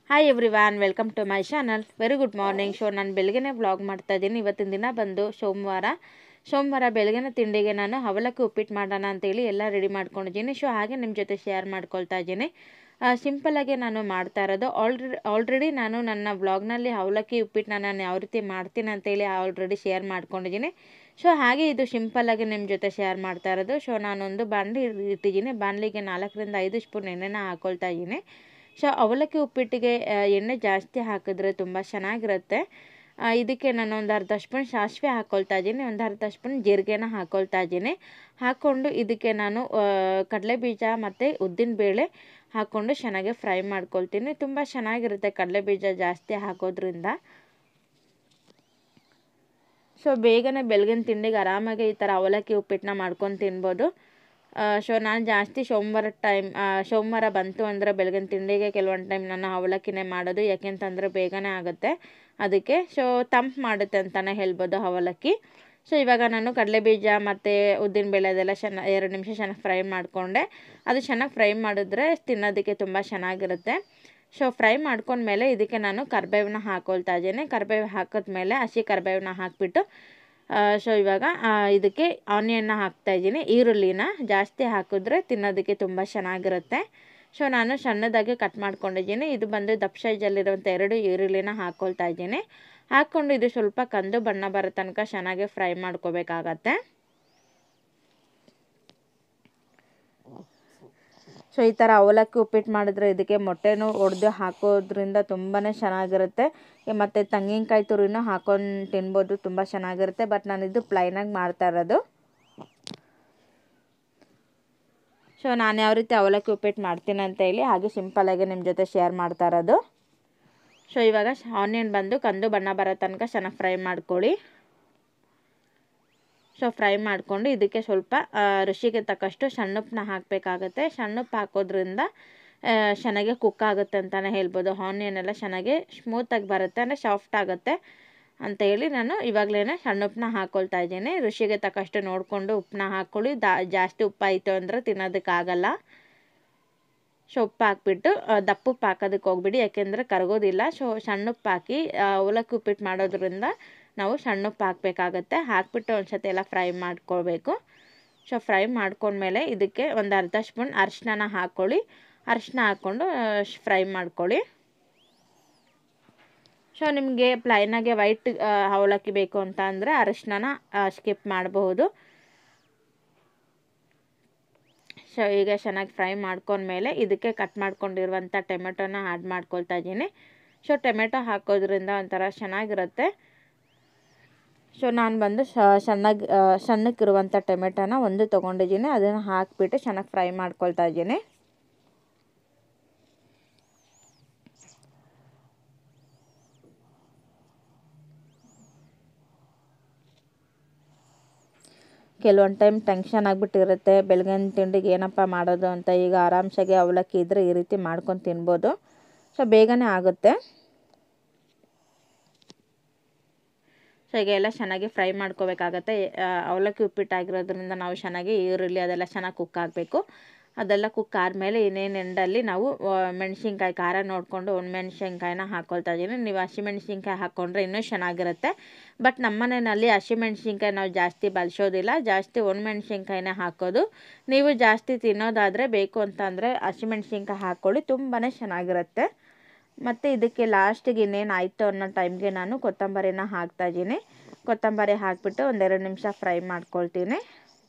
Hi everyone welcome to my channel very good morning show ನಾನು ಬೆಳಗ್ಗೆನೇ blog ಮಾಡ್ತಾ ಇದ್ದೀನಿ ಇವತ್ತಿನ ದಿನ ಬಂದು ಸೋಮವಾರ ಸೋಮವಾರ ಬೆಳಗಿನ ತಿಂಡಿಗೆ ನಾನು ಅವಲಕ್ಕಿ ಉಪ್ಪಿಟ್ಟು ಮಾಡೋಣ ಅಂತೇಳಿ ಎಲ್ಲ ರೆಡಿ ಮಾಡ್ಕೊಂಡಿದ್ದೀನಿ ಶೋ ಹಾಗೆ ನಿಮ್ಮ ಜೊತೆ ಶೇರ್ ಮಾಡ್ಕೊಳ್ತಾ ಇದ್ದೀನಿ ಸಿಂಪಲ್ಲಾಗಿ ನಾನು ಮಾಡ್ತಾ ಇರೋದು ಆಲ್ರೆಡಿ ಆಲ್ರೆಡಿ ನಾನು ನನ್ನ ಬ್ಲಾಗ್ನಲ್ಲಿ ಅವಲಕ್ಕಿ ಉಪ್ಪಿಟ್ಟನ್ನ ನಾನು ಯಾವ ರೀತಿ ಮಾಡ್ತೀನಿ ಅಂತೇಳಿ ಆಲ್ರೆಡಿ ಶೇರ್ ಮಾಡ್ಕೊಂಡಿದ್ದೀನಿ ಸೊ ಹಾಗೆ ಇದು ಸಿಂಪಲ್ಲಾಗಿ ನಿಮ್ಮ ಜೊತೆ ಶೇರ್ ಮಾಡ್ತಾ ಇರೋದು ಸೊ ನಾನೊಂದು ಬಾಣಲಿ ಇಟ್ಟಿದ್ದೀನಿ ಬಾಣಲಿಗೆ ನಾಲ್ಕರಿಂದ ಐದು ಸ್ಪೂನ್ ಎಣ್ಣೆನ ಹಾಕ್ಕೊಳ್ತಾ ಇದ್ದೀನಿ ಸೊ ಅವಲಕ್ಕಿ ಉಪ್ಪಿಟ್ಟಿಗೆ ಆ, ಎಣ್ಣೆ ಜಾಸ್ತಿ ಹಾಕಿದ್ರೆ ತುಂಬ ಚೆನ್ನಾಗಿರುತ್ತೆ ಆ, ಇದಕ್ಕೆ ನಾನು ಒಂದು ಅರ್ಧ ಸ್ಪೂನ್ ಸಾಸಿವೆ ಹಾಕ್ಕೊಳ್ತಾ ಇದ್ದೀನಿ ಒಂದು ಅರ್ಧ ಸ್ಪೂನ್ ಜೀರಿಗೆನ ಹಾಕ್ಕೊಳ್ತಾ ಇದ್ದೀನಿ ಹಾಕ್ಕೊಂಡು ಇದಕ್ಕೆ ನಾನು ಕಡಲೆ ಬೀಜ ಮತ್ತು ಉದ್ದಿನ ಬೇಳೆ ಹಾಕ್ಕೊಂಡು ಚೆನ್ನಾಗಿ ಫ್ರೈ ಮಾಡ್ಕೊಳ್ತೀನಿ ತುಂಬ ಚೆನ್ನಾಗಿರುತ್ತೆ ಕಡಲೆ ಬೀಜ ಜಾಸ್ತಿ ಹಾಕೋದ್ರಿಂದ ಸೊ ಬೇಗನೆ ಬೆಳಗಿನ ತಿಂಡಿಗೆ ಆರಾಮಾಗಿ ಈ ಥರ ಅವಲಕ್ಕಿ ಉಪ್ಪಿಟ್ಟನ್ನ ಮಾಡ್ಕೊಂಡು ತಿನ್ಬೋದು ಸೊ ನಾನು ಜಾಸ್ತಿ ಸೋಮವಾರ ಟೈಮ್ ಸೋಮವಾರ ಬಂತು ಅಂದರೆ ಬೆಳಗಿನ ತಿಂಡಿಗೆ ಕೆಲವೊಂದು ಟೈಮ್ ನಾನು ಅವಲಕ್ಕಿನೇ ಮಾಡೋದು ಯಾಕೆಂತಂದರೆ ಬೇಗನೆ ಆಗುತ್ತೆ ಅದಕ್ಕೆ ಸೊ ತಂಪು ಮಾಡುತ್ತೆ ಅಂತಲೇ ಹೇಳ್ಬೋದು ಅವಲಕ್ಕಿ ಸೊ ಇವಾಗ ನಾನು ಕಡಲೆ ಬೀಜ ಮತ್ತು ಉದ್ದಿನ ಬೇಳೆ ಅದೆಲ್ಲ ಚೆನ್ನಾಗಿ ಎರಡು ನಿಮಿಷ ಚೆನ್ನಾಗಿ ಫ್ರೈ ಮಾಡಿಕೊಂಡೆ ಅದು ಚೆನ್ನಾಗಿ ಫ್ರೈ ಮಾಡಿದ್ರೆ ತಿನ್ನೋದಕ್ಕೆ ತುಂಬ ಚೆನ್ನಾಗಿರುತ್ತೆ ಸೊ ಫ್ರೈ ಮಾಡ್ಕೊಂಡ್ಮೇಲೆ ಇದಕ್ಕೆ ನಾನು ಕರ್ಬೇವನ್ನ ಹಾಕ್ಕೊಳ್ತಾ ಇದ್ದೀನಿ ಕರ್ಬೇವು ಹಾಕಿದ್ಮೇಲೆ ಹಸಿ ಕರ್ಬೇವನ್ನ ಹಾಕಿಬಿಟ್ಟು ಸೊ ಇವಾಗ ಆ, ಇದಕ್ಕೆ ಆನಿಯನ್ನ ಹಾಕ್ತಾ ಇದ್ದೀನಿ ಈರುಳ್ಳಿನ ಜಾಸ್ತಿ ಹಾಕಿದ್ರೆ ತಿನ್ನೋದಕ್ಕೆ ತುಂಬ ಚೆನ್ನಾಗಿರುತ್ತೆ ಸೊ ನಾನು ಸಣ್ಣದಾಗಿ ಕಟ್ ಮಾಡ್ಕೊಂಡಿದ್ದೀನಿ ಇದು ಬಂದು ದಪ್ಪ ಸೈಜಲ್ಲಿರುವಂಥ ಎರಡು ಈರುಳ್ಳಿನ ಹಾಕ್ಕೊಳ್ತಾ ಇದ್ದೀನಿ ಹಾಕ್ಕೊಂಡು ಇದು ಸ್ವಲ್ಪ ಕಂದು ಬಣ್ಣ ಬರೋ ತನಕ ಚೆನ್ನಾಗಿ ಫ್ರೈ ಮಾಡ್ಕೋಬೇಕಾಗತ್ತೆ ಸೊ ಈ ಥರ ಅವಲಕ್ಕಿ ಉಪ್ಪಿಟ್ಟು ಮಾಡಿದ್ರೆ ಇದಕ್ಕೆ ಮೊಟ್ಟೆನೂ ಒಡೆದು ಹಾಕೋದ್ರಿಂದ ತುಂಬಾ ಚೆನ್ನಾಗಿರುತ್ತೆ ಮತ್ತು ತೆಂಗಿನಕಾಯಿ ತುರಿನೂ ಹಾಕೊಂಡು ತಿನ್ಬೋದು ತುಂಬ ಚೆನ್ನಾಗಿರುತ್ತೆ ಬಟ್ ನಾನಿದು ಪ್ಲೈನಾಗಿ ಮಾಡ್ತಾ ಇರೋದು ಸೊ ನಾನು ಯಾವ ರೀತಿ ಅವಲಕ್ಕಿ ಉಪ್ಪಿಟ್ಟು ಮಾಡ್ತೀನಿ ಅಂತ ಹೇಳಿ ಹಾಗೆ ಸಿಂಪಲಾಗಿ ನಿಮ್ಮ ಜೊತೆ ಶೇರ್ ಮಾಡ್ತಾ ಇರೋದು ಸೊ ಇವಾಗ ಆನಿಯನ್ ಬಂದು ಕಂದು ಬಣ್ಣ ಬರೋ ತನಕ ಚೆನ್ನಾಗಿ ಫ್ರೈ ಮಾಡ್ಕೊಳ್ಳಿ ಸೊ ಫ್ರೈ ಮಾಡಿಕೊಂಡು ಇದಕ್ಕೆ ಸ್ವಲ್ಪ ಆ, ರುಚಿಗೆ ತಕ್ಕಷ್ಟು ಸಣ್ಣುಪ್ಪನ್ನ ಹಾಕಬೇಕಾಗತ್ತೆ ಸಣ್ಣುಪ್ಪು ಹಾಕೋದ್ರಿಂದ ಆ, ಚೆನ್ನಾಗಿ ಕುಕ್ ಆಗುತ್ತೆ ಅಂತಲೇ ಹೇಳ್ಬೋದು ಆನಿಯನ್ ಎಲ್ಲ ಚೆನ್ನಾಗಿ ಸ್ಮೂತಾಗಿ ಬರುತ್ತೆ ಅಂದರೆ ಸಾಫ್ಟ್ ಆಗುತ್ತೆ ಅಂತ ಹೇಳಿ ನಾನು ಇವಾಗಲೇ ಸಣ್ಣುಪ್ಪನ್ನ ಹಾಕ್ಕೊಳ್ತಾ ಇದ್ದೀನಿ ರುಚಿಗೆ ತಕ್ಕಷ್ಟು ನೋಡಿಕೊಂಡು ಉಪ್ಪನ್ನ ಹಾಕ್ಕೊಳ್ಳಿ ದಾ ಜಾಸ್ತಿ ಉಪ್ಪಾಯಿತು ಅಂದರೆ ತಿನ್ನೋದಕ್ಕಾಗಲ್ಲ ಸೊ ಉಪ್ಪು ಹಾಕ್ಬಿಟ್ಟು ಆ, ದಪ್ಪ ಉಪ್ಪು ಹಾಕೋದಕ್ಕೆ ಹೋಗ್ಬಿಡಿ ಯಾಕೆಂದರೆ ಕರಗೋದಿಲ್ಲ ಸೊ ಸಣ್ಣ ಉಪ್ಪು ಹಾಕಿ ಆ, ಅವಲಕ್ಕಿ ಉಪ್ಪಿಟ್ಟು ಮಾಡೋದ್ರಿಂದ ನಾವು ಸಣ್ಣ ಉಪ್ಪು ಹಾಕಬೇಕಾಗತ್ತೆ ಹಾಕ್ಬಿಟ್ಟು ಒಂದು ಸತಿ ಎಲ್ಲ ಫ್ರೈ ಮಾಡ್ಕೊಳ್ಬೇಕು ಸೊ ಫ್ರೈ ಮಾಡ್ಕೊಂಡ್ಮೇಲೆ ಇದಕ್ಕೆ ಒಂದು ಅರ್ಧ ಸ್ಪೂನ್ ಅರಿಶಿನ ಹಾಕ್ಕೊಳ್ಳಿ ಅರಿಶಿನ ಹಾಕ್ಕೊಂಡು ಫ್ರೈ ಮಾಡ್ಕೊಳ್ಳಿ ಸೊ ನಿಮಗೆ ಪ್ಲೈನಾಗೆ ವೈಟ್ ಅವಲಕ್ಕಿ ಬೇಕು ಅಂತ ಅಂದರೆ ಅರಿಶಿನ ಸ್ಕಿಪ್ ಮಾಡಬಹುದು ಸೊ ಈಗ ಚೆನ್ನಾಗಿ ಫ್ರೈ ಮಾಡ್ಕೊಂಡ್ಮೇಲೆ ಇದಕ್ಕೆ ಕಟ್ ಮಾಡ್ಕೊಂಡಿರುವಂಥ ಟೊಮೆಟೊನ ಆ್ಯಡ್ ಮಾಡ್ಕೊಳ್ತಾ ಇದ್ದೀನಿ ಸೊ ಟೊಮೆಟೊ ಹಾಕೋದ್ರಿಂದ ಒಂಥರ ಚೆನ್ನಾಗಿರುತ್ತೆ ಸೊ ನಾನು ಬಂದು ಸಣ್ಣಗೆ ಸಣ್ಣಕ್ಕಿರುವಂಥ ಟೊಮೆಟೊನ ಒಂದು ತೊಗೊಂಡಿದ್ದೀನಿ ಅದನ್ನು ಹಾಕಿಬಿಟ್ಟು ಚೆನ್ನಾಗಿ ಫ್ರೈ ಮಾಡ್ಕೊಳ್ತಾ ಇದ್ದೀನಿ ಕೆಲವೊಂದು ಟೈಮ್ ಟೆನ್ಷನ್ ಆಗಿಬಿಟ್ಟಿರುತ್ತೆ ಬೆಳಗಿನ ತಿಂಡಿಗೆ ಏನಪ್ಪ ಮಾಡೋದು ಅಂತ ಈಗ ಆರಾಮ್ಸಾಗಿ ಅವಲಕ್ಕಿ ಇದ್ದರೆ ಈ ರೀತಿ ಮಾಡ್ಕೊಂಡು ತಿನ್ಬೋದು ಸೊ ಬೇಗನೆ ಆಗುತ್ತೆ ಸೊ ಈಗ ಎಲ್ಲ ಚೆನ್ನಾಗಿ ಫ್ರೈ ಮಾಡ್ಕೋಬೇಕಾಗತ್ತೆ ಆ, ಅವಲಕ್ಕಿ ಉಪ್ಪಿಟ್ಟಾಗಿರೋದ್ರಿಂದ ನಾವು ಚೆನ್ನಾಗಿ ಈರುಳ್ಳಿ ಅದೆಲ್ಲ ಚೆನ್ನಾಗಿ ಕುಕ್ ಆಗಬೇಕು ಅದೆಲ್ಲ ಕುಕ್ ಆದಮೇಲೆ ಇನ್ನೇನು ಎಂಡಲ್ಲಿ ನಾವು ಮೆಣಸಿನ್ಕಾಯಿ ಖಾರ ನೋಡಿಕೊಂಡು ಒಂದು ಮೆಣಸಿನ್ಕಾಯಿನ ಹಾಕ್ಕೊಳ್ತಾ ಇದ್ದೀನಿ ನೀವು ಹಸಿಮೆಣ್ಸಿನ್ಕಾಯಿ ಹಾಕ್ಕೊಂಡ್ರೆ ಇನ್ನೂ ಚೆನ್ನಾಗಿರುತ್ತೆ ಬಟ್ ನಮ್ಮ ಮನೆಯಲ್ಲಿ ಹಸಿಮೆಣ್ಸಿನ್ಕಾಯಿ ನಾವು ಜಾಸ್ತಿ ಬಳಸೋದಿಲ್ಲ ಜಾಸ್ತಿ ಒಣಮೆಣ್ಸಿನ್ಕಾಯಿನೇ ಹಾಕೋದು ನೀವು ಜಾಸ್ತಿ ತಿನ್ನೋದಾದರೆ ಬೇಕು ಅಂತಂದರೆ ಹಸಿಮೆಣ್ಸಿನ್ಕಾಯಿ ಹಾಕ್ಕೊಳ್ಳಿ ತುಂಬಾ ಚೆನ್ನಾಗಿರುತ್ತೆ ಮತ್ತು ಇದಕ್ಕೆ ಲಾಸ್ಟಿಗೆ ಇನ್ನೇನು ಆಯಿತು ಅನ್ನೋ ಟೈಮ್ಗೆ ನಾನು ಕೊತ್ತಂಬರಿನ ಹಾಕ್ತಾಯಿದ್ದೀನಿ ಕೊತ್ತಂಬರಿ ಹಾಕಿಬಿಟ್ಟು ಒಂದೆರಡು ನಿಮಿಷ ಫ್ರೈ ಮಾಡ್ಕೊಳ್ತೀನಿ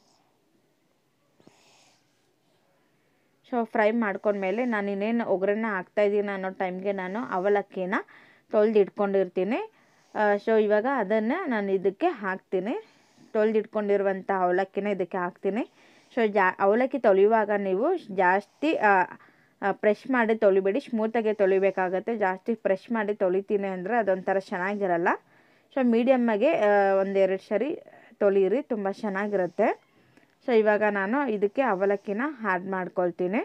ಸೊ ಫ್ರೈ ಮಾಡ್ಕೊಂಡ್ಮೇಲೆ ನಾನು ಇನ್ನೇನು ಒಗ್ಗರಣೆ ಹಾಕ್ತಾಯಿದ್ದೀನಿ ಅನ್ನೋ ಟೈಮ್ಗೆ ನಾನು ಅವಲಕ್ಕಿನ ತೊಳೆದು ಇಟ್ಕೊಂಡಿರ್ತೀನಿ ಸೊ ಇವಾಗ ಅದನ್ನು ನಾನು ಇದಕ್ಕೆ ಹಾಕ್ತೀನಿ ತೊಳೆದು ಇಟ್ಕೊಂಡಿರುವಂಥ ಅವಲಕ್ಕಿನ ಇದಕ್ಕೆ ಹಾಕ್ತೀನಿ ಸೊ ಜಾ ಅವಲಕ್ಕಿ ತೊಳೆಯುವಾಗ ನೀವು ಜಾಸ್ತಿ ಪ್ರೆಶ್ ಮಾಡಿ ತೊಳಿಬೇಡಿ ಸ್ಮೂತಾಗೆ ತೊಳಿಬೇಕಾಗತ್ತೆ ಜಾಸ್ತಿ ಪ್ರೆಶ್ ಮಾಡಿ ತೊಳಿತೀನಿ ಅಂದರೆ ಅದೊಂಥರ ಚೆನ್ನಾಗಿರಲ್ಲ ಸೊ ಮೀಡಿಯಮ್ಮಾಗೆ ಒಂದೆರಡು ಸರಿ ತೊಳೀರಿ ತುಂಬ ಚೆನ್ನಾಗಿರುತ್ತೆ ಸೊ ಇವಾಗ ನಾನು ಇದಕ್ಕೆ ಅವಲಕ್ಕಿನ ಆ್ಯಡ್ ಮಾಡ್ಕೊಳ್ತೀನಿ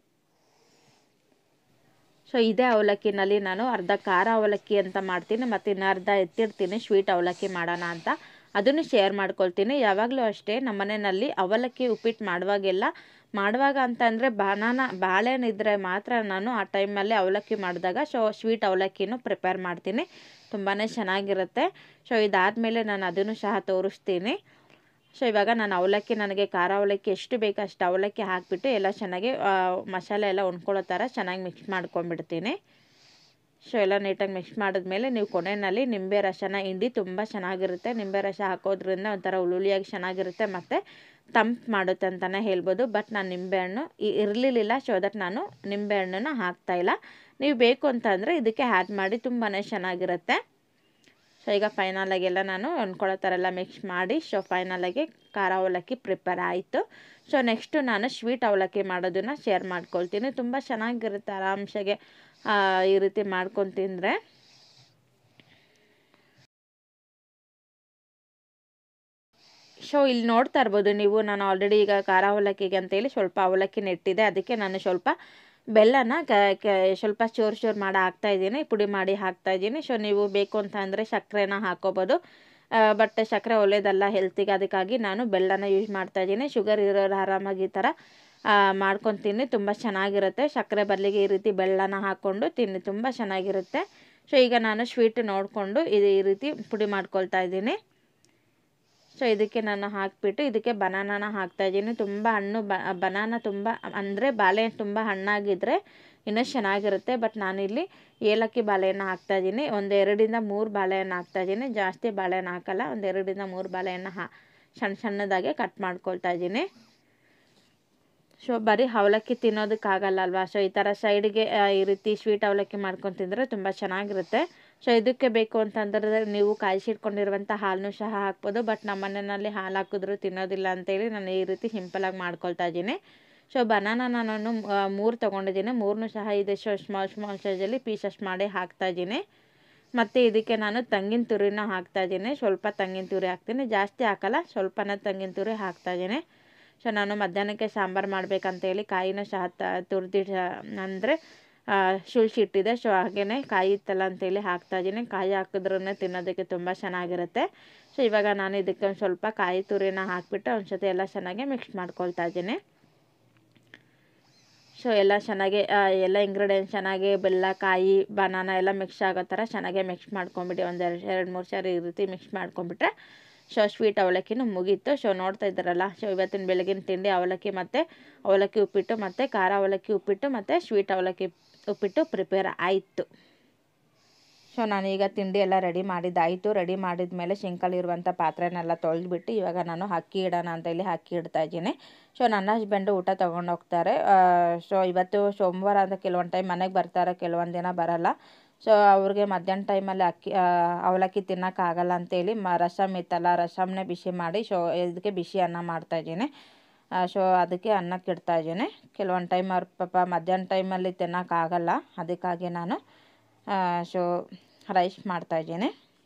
ಸೊ ಇದೇ ಅವಲಕ್ಕಿನಲ್ಲಿ ನಾನು ಅರ್ಧ ಖಾರ ಅವಲಕ್ಕಿ ಅಂತ ಮಾಡ್ತೀನಿ ಮತ್ತು ಇನ್ನು ಅರ್ಧ ಎತ್ತಿರ್ತೀನಿ ಸ್ವೀಟ್ ಅವಲಕ್ಕಿ ಮಾಡೋಣ ಅಂತ ಅದನ್ನು ಶೇರ್ ಮಾಡ್ಕೊಳ್ತೀನಿ ಯಾವಾಗಲೂ ಅಷ್ಟೇ ನಮ್ಮ ಮನೆಯಲ್ಲಿ ಅವಲಕ್ಕಿ ಉಪ್ಪಿಟ್ಟು ಮಾಡುವಾಗೆಲ್ಲ ಮಾಡುವಾಗ ಅಂತಂದರೆ ಬನಾನ ಬಾಳೆಹಣ್ಣು ಇದ್ದರೆ ಮಾತ್ರ ನಾನು ಆ ಟೈಮಲ್ಲಿ ಅವಲಕ್ಕಿ ಮಾಡಿದಾಗ ಸೊ ಸ್ವೀಟ್ ಅವಲಕ್ಕಿನೂ ಪ್ರಿಪೇರ್ ಮಾಡ್ತೀನಿ ತುಂಬಾ ಚೆನ್ನಾಗಿರುತ್ತೆ ಸೊ ಇದಾದಮೇಲೆ ನಾನು ಅದನ್ನು ಸಹ ತೋರಿಸ್ತೀನಿ ಸೊ ಇವಾಗ ನಾನು ಅವಲಕ್ಕಿ ನನಗೆ ಖಾರ ಅವಲಕ್ಕಿ ಎಷ್ಟು ಬೇಕೋ ಅಷ್ಟು ಅವಲಕ್ಕಿ ಹಾಕಿಬಿಟ್ಟು ಎಲ್ಲ ಚೆನ್ನಾಗಿ ಆ, ಮಸಾಲೆ ಎಲ್ಲ ಹೊಂದ್ಕೊಳ್ಳೋ ಥರ ಚೆನ್ನಾಗಿ ಮಿಕ್ಸ್ ಮಾಡ್ಕೊಂಡ್ಬಿಡ್ತೀನಿ ಸೊ ಎಲ್ಲ ನೀಟಾಗಿ ಮಿಕ್ಸ್ ಮಾಡಿದ್ಮೇಲೆ ನೀವು ಕೊನೆಯಲ್ಲಿ ನಿಂಬೆ ರಸನ ಹಿಂಡಿ ತುಂಬ ಚೆನ್ನಾಗಿರುತ್ತೆ ನಿಂಬೆ ರಸ ಹಾಕೋದ್ರಿಂದ ಒಂಥರ ಹುಳುಳಿಯಾಗಿ ಚೆನ್ನಾಗಿರುತ್ತೆ ಮತ್ತು ತಂಪು ಮಾಡುತ್ತೆ ಅಂತಲೇ ಹೇಳ್ಬೋದು ಬಟ್ ನಾನು ನಿಂಬೆಹಣ್ಣು ಇ- ಇರಲಿಲ್ಲ ಸೊ ದಟ್ ನಾನು ನಿಂಬೆಹಣ್ಣನ್ನು ಹಾಕ್ತಾಯಿಲ್ಲ ನೀವು ಬೇಕು ಅಂತ ಅಂದರೆ ಇದಕ್ಕೆ ಆ್ಯಡ್ ಮಾಡಿ ತುಂಬಾ ಚೆನ್ನಾಗಿರುತ್ತೆ ಸೊ ಈಗ ಫೈನಲಾಗಿ ಎಲ್ಲ ನಾನು ಹೊಂದ್ಕೊಳ್ಳೋ ಥರ ಎಲ್ಲ ಮಿಕ್ಸ್ ಮಾಡಿ ಸೊ ಫೈನಲಾಗಿ ಖಾರ ಅವಲಕ್ಕಿ ಪ್ರಿಪೇರ್ ಆಯಿತು ಸೊ ನೆಕ್ಸ್ಟು ನಾನು ಸ್ವೀಟ್ ಅವಲಕ್ಕಿ ಮಾಡೋದನ್ನು ಶೇರ್ ಮಾಡ್ಕೊಳ್ತೀನಿ ತುಂಬ ಚೆನ್ನಾಗಿರುತ್ತೆ ಆರಾಮ್ಸಾಗೆ ಆ, ಈ ರೀತಿ ಮಾಡ್ಕೊಂಡು ತಿಂದರೆ ಸೊ ಇಲ್ಲಿ ನೋಡ್ತಾ ಇರ್ಬೋದು ನೀವು ನಾನು ಆಲ್ರೆಡಿ ಈಗ ಖಾರ ಅವಲಕ್ಕಿಗೆ ಅಂತೇಳಿ ಸ್ವಲ್ಪ ಅವಲಕ್ಕಿ ನೆಟ್ಟಿದೆ ಅದಕ್ಕೆ ನಾನು ಸ್ವಲ್ಪ ಬೆಲ್ಲನ ಕ ಕ ಸ್ವಲ್ಪ ಚೂರು ಚೂರು ಮಾಡಿ ಹಾಕ್ತಾ ಇದ್ದೀನಿ ಪುಡಿ ಮಾಡಿ ಹಾಕ್ತಾ ಇದ್ದೀನಿ ಸೊ ನೀವು ಬೇಕು ಅಂತ ಅಂದರೆ ಸಕ್ಕರೆನ ಹಾಕೋಬೋದು ಬಟ್ ಸಕ್ಕರೆ ಒಳ್ಳೆಯದಲ್ಲ ಹೆಲ್ತಿಗೆ ಅದಕ್ಕಾಗಿ ನಾನು ಬೆಲ್ಲನ ಯೂಸ್ ಮಾಡ್ತಾ ಇದ್ದೀನಿ ಶುಗರ್ ಇರೋರು ಆರಾಮಾಗಿ ಈ ಥರ ಮಾಡ್ಕೊಂಡು ತಿನ್ನಿ ತುಂಬ ಚೆನ್ನಾಗಿರುತ್ತೆ ಸಕ್ಕರೆ ಬದಲಿಗೆ ಈ ರೀತಿ ಬೆಲ್ಲನ ಹಾಕ್ಕೊಂಡು ತಿನ್ನಿ ತುಂಬ ಚೆನ್ನಾಗಿರುತ್ತೆ ಸೊ ಈಗ ನಾನು ಸ್ವೀಟ್ ನೋಡಿಕೊಂಡು ಇದು ಈ ರೀತಿ ಪುಡಿ ಮಾಡ್ಕೊಳ್ತಾ ಇದ್ದೀನಿ ಸೊ ಇದಕ್ಕೆ ನಾನು ಹಾಕಿಬಿಟ್ಟು ಇದಕ್ಕೆ ಬನಾನಾನ ಹಾಕ್ತಾಯಿದ್ದೀನಿ ತುಂಬ ಹಣ್ಣು ಬ ಬನಾನ ತುಂಬ ಅಂದರೆ ಬಾಳೆಹಣ್ಣು ತುಂಬ ಹಣ್ಣಾಗಿದ್ದರೆ ಇನ್ನೂ ಚೆನ್ನಾಗಿರುತ್ತೆ ಬಟ್ ನಾನಿಲ್ಲಿ ಏಲಕ್ಕಿ ಬಾಳೆಹಣ್ಣು ಹಾಕ್ತಾಯಿದ್ದೀನಿ ಒಂದು ಎರಡರಿಂದ ಮೂರು ಬಾಳೆಹಣ್ಣು ಹಾಕ್ತಾಯಿದ್ದೀನಿ ಜಾಸ್ತಿ ಬಾಳೆಹಣ್ಣು ಹಾಕಲ್ಲ ಒಂದು ಎರಡರಿಂದ ಮೂರು ಬಾಳೆಹಣ್ಣು ಹಾ ಸಣ್ಣ ಸಣ್ಣದಾಗೆ ಕಟ್ ಮಾಡ್ಕೊಳ್ತಾ ಇದ್ದೀನಿ ಸೊ ಬರೀ ಅವಲಕ್ಕಿ ತಿನ್ನೋದಕ್ಕಾಗಲ್ಲ ಅಲ್ವಾ ಸೊ ಈ ಥರ ಸೈಡ್ಗೆ ಈ ರೀತಿ ಸ್ವೀಟ್ ಅವಲಕ್ಕಿ ಮಾಡ್ಕೊಂಡು ತಿಂದರೆ ತುಂಬ ಚೆನ್ನಾಗಿರುತ್ತೆ ಸೊ ಇದಕ್ಕೆ ಬೇಕು ಅಂತಂದ್ರೆ ನೀವು ಕಾಯಿಸಿಟ್ಕೊಂಡಿರುವಂಥ ಹಾಲನ್ನು ಸಹ ಹಾಕ್ಬೋದು ಬಟ್ ನಮ್ಮ ಮನೆಯಲ್ಲಿ ಹಾಲು ಹಾಕಿದ್ರು ತಿನ್ನೋದಿಲ್ಲ ಅಂತೇಳಿ ನಾನು ಈ ರೀತಿ ಸಿಂಪಲಾಗಿ ಮಾಡ್ಕೊಳ್ತಾ ಇದ್ದೀನಿ ಸೊ ಬನಾನ ನಾನು ಮೂರು ತೊಗೊಂಡಿದ್ದೀನಿ ಮೂರನ್ನೂ ಸಹ ಇದೆ ಸೊ ಸ್ಮಾಲ್ ಸ್ಮಾಲ್ ಸೈಜಲ್ಲಿ ಪೀಸಸ್ ಮಾಡಿ ಹಾಕ್ತಾ ಇದ್ದೀನಿ ಮತ್ತು ಇದಕ್ಕೆ ನಾನು ತಂಗಿನ ತುರಿನ ಹಾಕ್ತಾ ಇದ್ದೀನಿ ಸ್ವಲ್ಪ ತಂಗಿನ ತುರಿ ಹಾಕ್ತೀನಿ ಜಾಸ್ತಿ ಹಾಕಲ್ಲ ಸ್ವಲ್ಪನ ತಂಗಿನ ತುರಿ ಹಾಕ್ತಾ ಇದ್ದೀನಿ ಸೊ ನಾನು ಮಧ್ಯಾಹ್ನಕ್ಕೆ ಸಾಂಬಾರು ಮಾಡಬೇಕಂತೇಳಿ ಕಾಯಿನೂ ಸಹ ತ ತುರಿದಿ ಅಂದರೆ ಸುಳ್ಸಿ ಇಟ್ಟಿದೆ ಸೊ ಹಾಗೆಯೇ ಕಾಯಿ ಇತ್ತಲ್ಲ ಅಂತೇಳಿ ಹಾಕ್ತಾ ಇದ್ದೀನಿ ಕಾಯಿ ಹಾಕಿದ್ರೂ ತಿನ್ನೋದಕ್ಕೆ ತುಂಬ ಚೆನ್ನಾಗಿರುತ್ತೆ ಸೊ ಇವಾಗ ನಾನು ಇದಕ್ಕೆ ಒಂದು ಸ್ವಲ್ಪ ಕಾಯಿ ತುರಿನ ಹಾಕಿಬಿಟ್ಟು ಒಂದು ಸತಿ ಎಲ್ಲ ಚೆನ್ನಾಗಿ ಮಿಕ್ಸ್ ಮಾಡ್ಕೊಳ್ತಾ ಇದ್ದೀನಿ ಸೊ ಎಲ್ಲ ಚೆನ್ನಾಗಿ ಆ, ಎಲ್ಲ ಇಂಗ್ರೀಡಿಯೆಂಟ್ಸ್ ಚೆನ್ನಾಗಿ ಬೆಲ್ಲ ಕಾಯಿ ಬನಾನ ಎಲ್ಲ ಮಿಕ್ಸ್ ಆಗೋ ಥರ ಚೆನ್ನಾಗಿ ಮಿಕ್ಸ್ ಮಾಡ್ಕೊಂಬಿಟ್ಟು ಒಂದು ಎರಡು ಎರಡು ಮೂರು ಸಾರಿ ಈ ರೀತಿ ಮಿಕ್ಸ್ ಮಾಡ್ಕೊಂಬಿಟ್ರೆ ಸೊ ಸ್ವೀಟ್ ಅವಲಕ್ಕಿನೂ ಮುಗೀತು ಸೊ ನೋಡ್ತಾ ಇದ್ದಾರಲ್ಲ ಸೊ ಇವತ್ತಿನ ಬೆಳಗಿನ ತಿಂಡಿ ಅವಲಕ್ಕಿ ಮತ್ತು ಅವಲಕ್ಕಿ ಉಪ್ಪಿಟ್ಟು ಮತ್ತು ಖಾರ ಅವಲಕ್ಕಿ ಉಪ್ಪಿಟ್ಟು ಮತ್ತು ಸ್ವೀಟ್ ಅವಲಕ್ಕಿ ಉಪ್ಪಿಟ್ಟು ಪ್ರಿಪೇರ್ ಆಯಿತು ಸೊ ನಾನೀಗ ತಿಂಡಿ ಎಲ್ಲ ರೆಡಿ ಮಾಡಿದ್ದಾಯಿತು ರೆಡಿ ಮಾಡಿದ ಮೇಲೆ ಸಿಂಕಲ್ಲಿರುವಂಥ ಪಾತ್ರೆನೆಲ್ಲ ತೊಳೆದ್ಬಿಟ್ಟು ಇವಾಗ ನಾನು ಅಕ್ಕಿ ಇಡೋಣ ಅಂತ ಹೇಳಿ ಅಕ್ಕಿ ಇಡ್ತಾ ಇದ್ದೀನಿ ಸೊ ನನ್ನ ಹಸ್ಬೆಂಡು ಊಟ ತೊಗೊಂಡು ಹೋಗ್ತಾರೆ ಸೊ ಇವತ್ತು ಸೋಮವಾರ ಅಂತ ಕೆಲವೊಂದು ಟೈಮ್ ಮನೆಗೆ ಬರ್ತಾರೆ ಕೆಲವೊಂದು ದಿನ ಬರಲ್ಲ ಸೊ ಅವ್ರಿಗೆ ಮಧ್ಯಾಹ್ನ ಟೈಮಲ್ಲಿ ಅಕ್ಕಿ ಆ, ಅವಲಕ್ಕಿ ತಿನ್ನೋಕ್ಕಾಗಲ್ಲ ಅಂತೇಳಿ ಮ ರಸಮ್ ಇತ್ತಲ್ಲ ರಸಮ್ನೇ ಬಿಸಿ ಮಾಡಿ ಸೊ ಇದಕ್ಕೆ ಬಿಸಿ ಅನ್ನ ಮಾಡ್ತಾಯಿದ್ದೀನಿ ಸೊ ಅದಕ್ಕೆ ಅನ್ನಕ್ಕೆ ಇಡ್ತಾ ಇದ್ದೀನಿ ಕೆಲವೊಂದು ಟೈಮ್ ಅವ್ರ ಪಾಪ ಮಧ್ಯಾಹ್ನ ಟೈಮಲ್ಲಿ ತಿನ್ನೋಕ್ಕಾಗಲ್ಲ ಅದಕ್ಕಾಗಿ ನಾನು ಸೊ ರೈಸ್ ಮಾಡ್ತಾಯಿದ್ದೀನಿ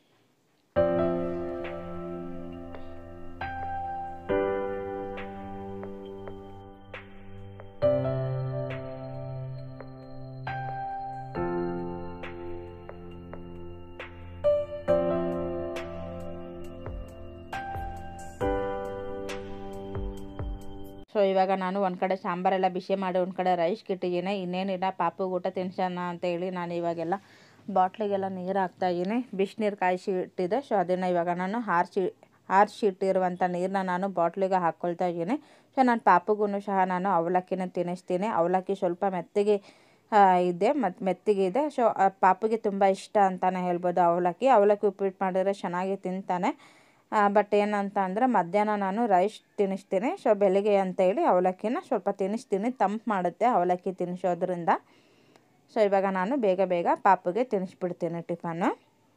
ಸೊ ಇವಾಗ ನಾನು ಒಂದು ಕಡೆ ಸಾಂಬಾರೆಲ್ಲ ಬಿಸಿ ಮಾಡಿ ಒಂದು ಕಡೆ ರೈಸ್ ಇಟ್ಟಿದ್ದೀನಿ ಇನ್ನೇನಿಲ್ಲ ಪಾಪುಗೆ ಊಟ ತಿನ್ಸೋಣ ಅಂತೇಳಿ ನಾನು ಇವಾಗೆಲ್ಲ ಬಾಟ್ಲಿಗೆಲ್ಲ ನೀರು ಹಾಕ್ತಾಯಿದ್ದೀನಿ ಬಿಸಿನೀರು ಕಾಯಿಸಿ ಇಟ್ಟಿದೆ ಸೊ ಅದನ್ನು ಇವಾಗ ನಾನು ಹಾರಿಸಿ ಆರಿಸಿ ಇಟ್ಟಿರುವಂಥ ನೀರನ್ನ ನಾನು ಬಾಟ್ಲಿಗೆ ಹಾಕ್ಕೊಳ್ತಾ ಇದ್ದೀನಿ ಸೊ ನಾನು ಪಾಪುಗೂ ಸಹ ನಾನು ಅವಲಕ್ಕಿನ ತಿನ್ನಿಸ್ತೀನಿ ಅವಲಕ್ಕಿ ಸ್ವಲ್ಪ ಮೆತ್ತಗೆ ಆ, ಇದೆ ಮತ್ತು ಮೆತ್ತಗೆ ಇದೆ ಸೊ ಆ ಪಾಪುಗೆ ತುಂಬ ಇಷ್ಟ ಅಂತಲೇ ಹೇಳ್ಬೋದು ಅವಲಕ್ಕಿ ಅವಲಕ್ಕಿ ಉಪ್ಪಿಟ್ಟು ಮಾಡಿದ್ರೆ ಚೆನ್ನಾಗಿ ತಿಂತಾನೆ ಬಟ್ ಏನಂತ ಅಂದರೆ ಮಧ್ಯಾಹ್ನ ನಾನು ರೈಸ್ ತಿನ್ನಿಸ್ತೀನಿ ಸೊ ಬೆಳಿಗ್ಗೆ ಅಂತೇಳಿ ಅವಲಕ್ಕಿನ ಸ್ವಲ್ಪ ತಿನ್ನಿಸ್ತೀನಿ ತಂಪು ಮಾಡುತ್ತೆ ಅವಲಕ್ಕಿ ತಿನ್ನಿಸೋದ್ರಿಂದ ಸೊ ಇವಾಗ ನಾನು ಬೇಗ ಬೇಗ ಪಾಪುಗೆ ತಿನ್ನಿಸ್ಬಿಡ್ತೀನಿ ಟಿಫನ್ನು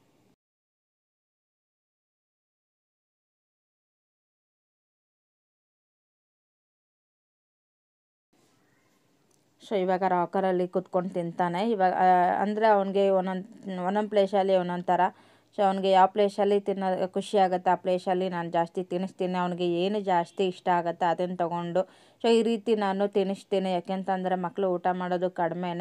ಸೊ ಇವಾಗ ರಾಕರಲ್ಲಿ ಕುತ್ಕೊಂಡು ತಿಂತಾನೆ ಇವಾಗ ಅಂದರೆ ಅವನಿಗೆ ಒಂದೊಂದು ಒಂದೊಂದು ಪ್ಲೇಸಲ್ಲಿ ಒಂದೊಂದು ಥರ ಸೊ ಅವನಿಗೆ ಯಾವ ಪ್ಲೇಸಲ್ಲಿ ತಿನ್ನೋ ಖುಷಿ ಆಗುತ್ತೆ ಆ ಪ್ಲೇಸಲ್ಲಿ ನಾನು ಜಾಸ್ತಿ ತಿನ್ನಿಸ್ತೀನಿ ಅವನಿಗೆ ಏನು ಜಾಸ್ತಿ ಇಷ್ಟ ಆಗುತ್ತೆ ಅದನ್ನು ತೊಗೊಂಡು ಸೊ ಈ ರೀತಿ ನಾನು ತಿನ್ನಿಸ್ತೀನಿ ಯಾಕೆಂತಂದರೆ ಮಕ್ಕಳು ಊಟ ಮಾಡೋದು ಕಡಿಮೆನೇ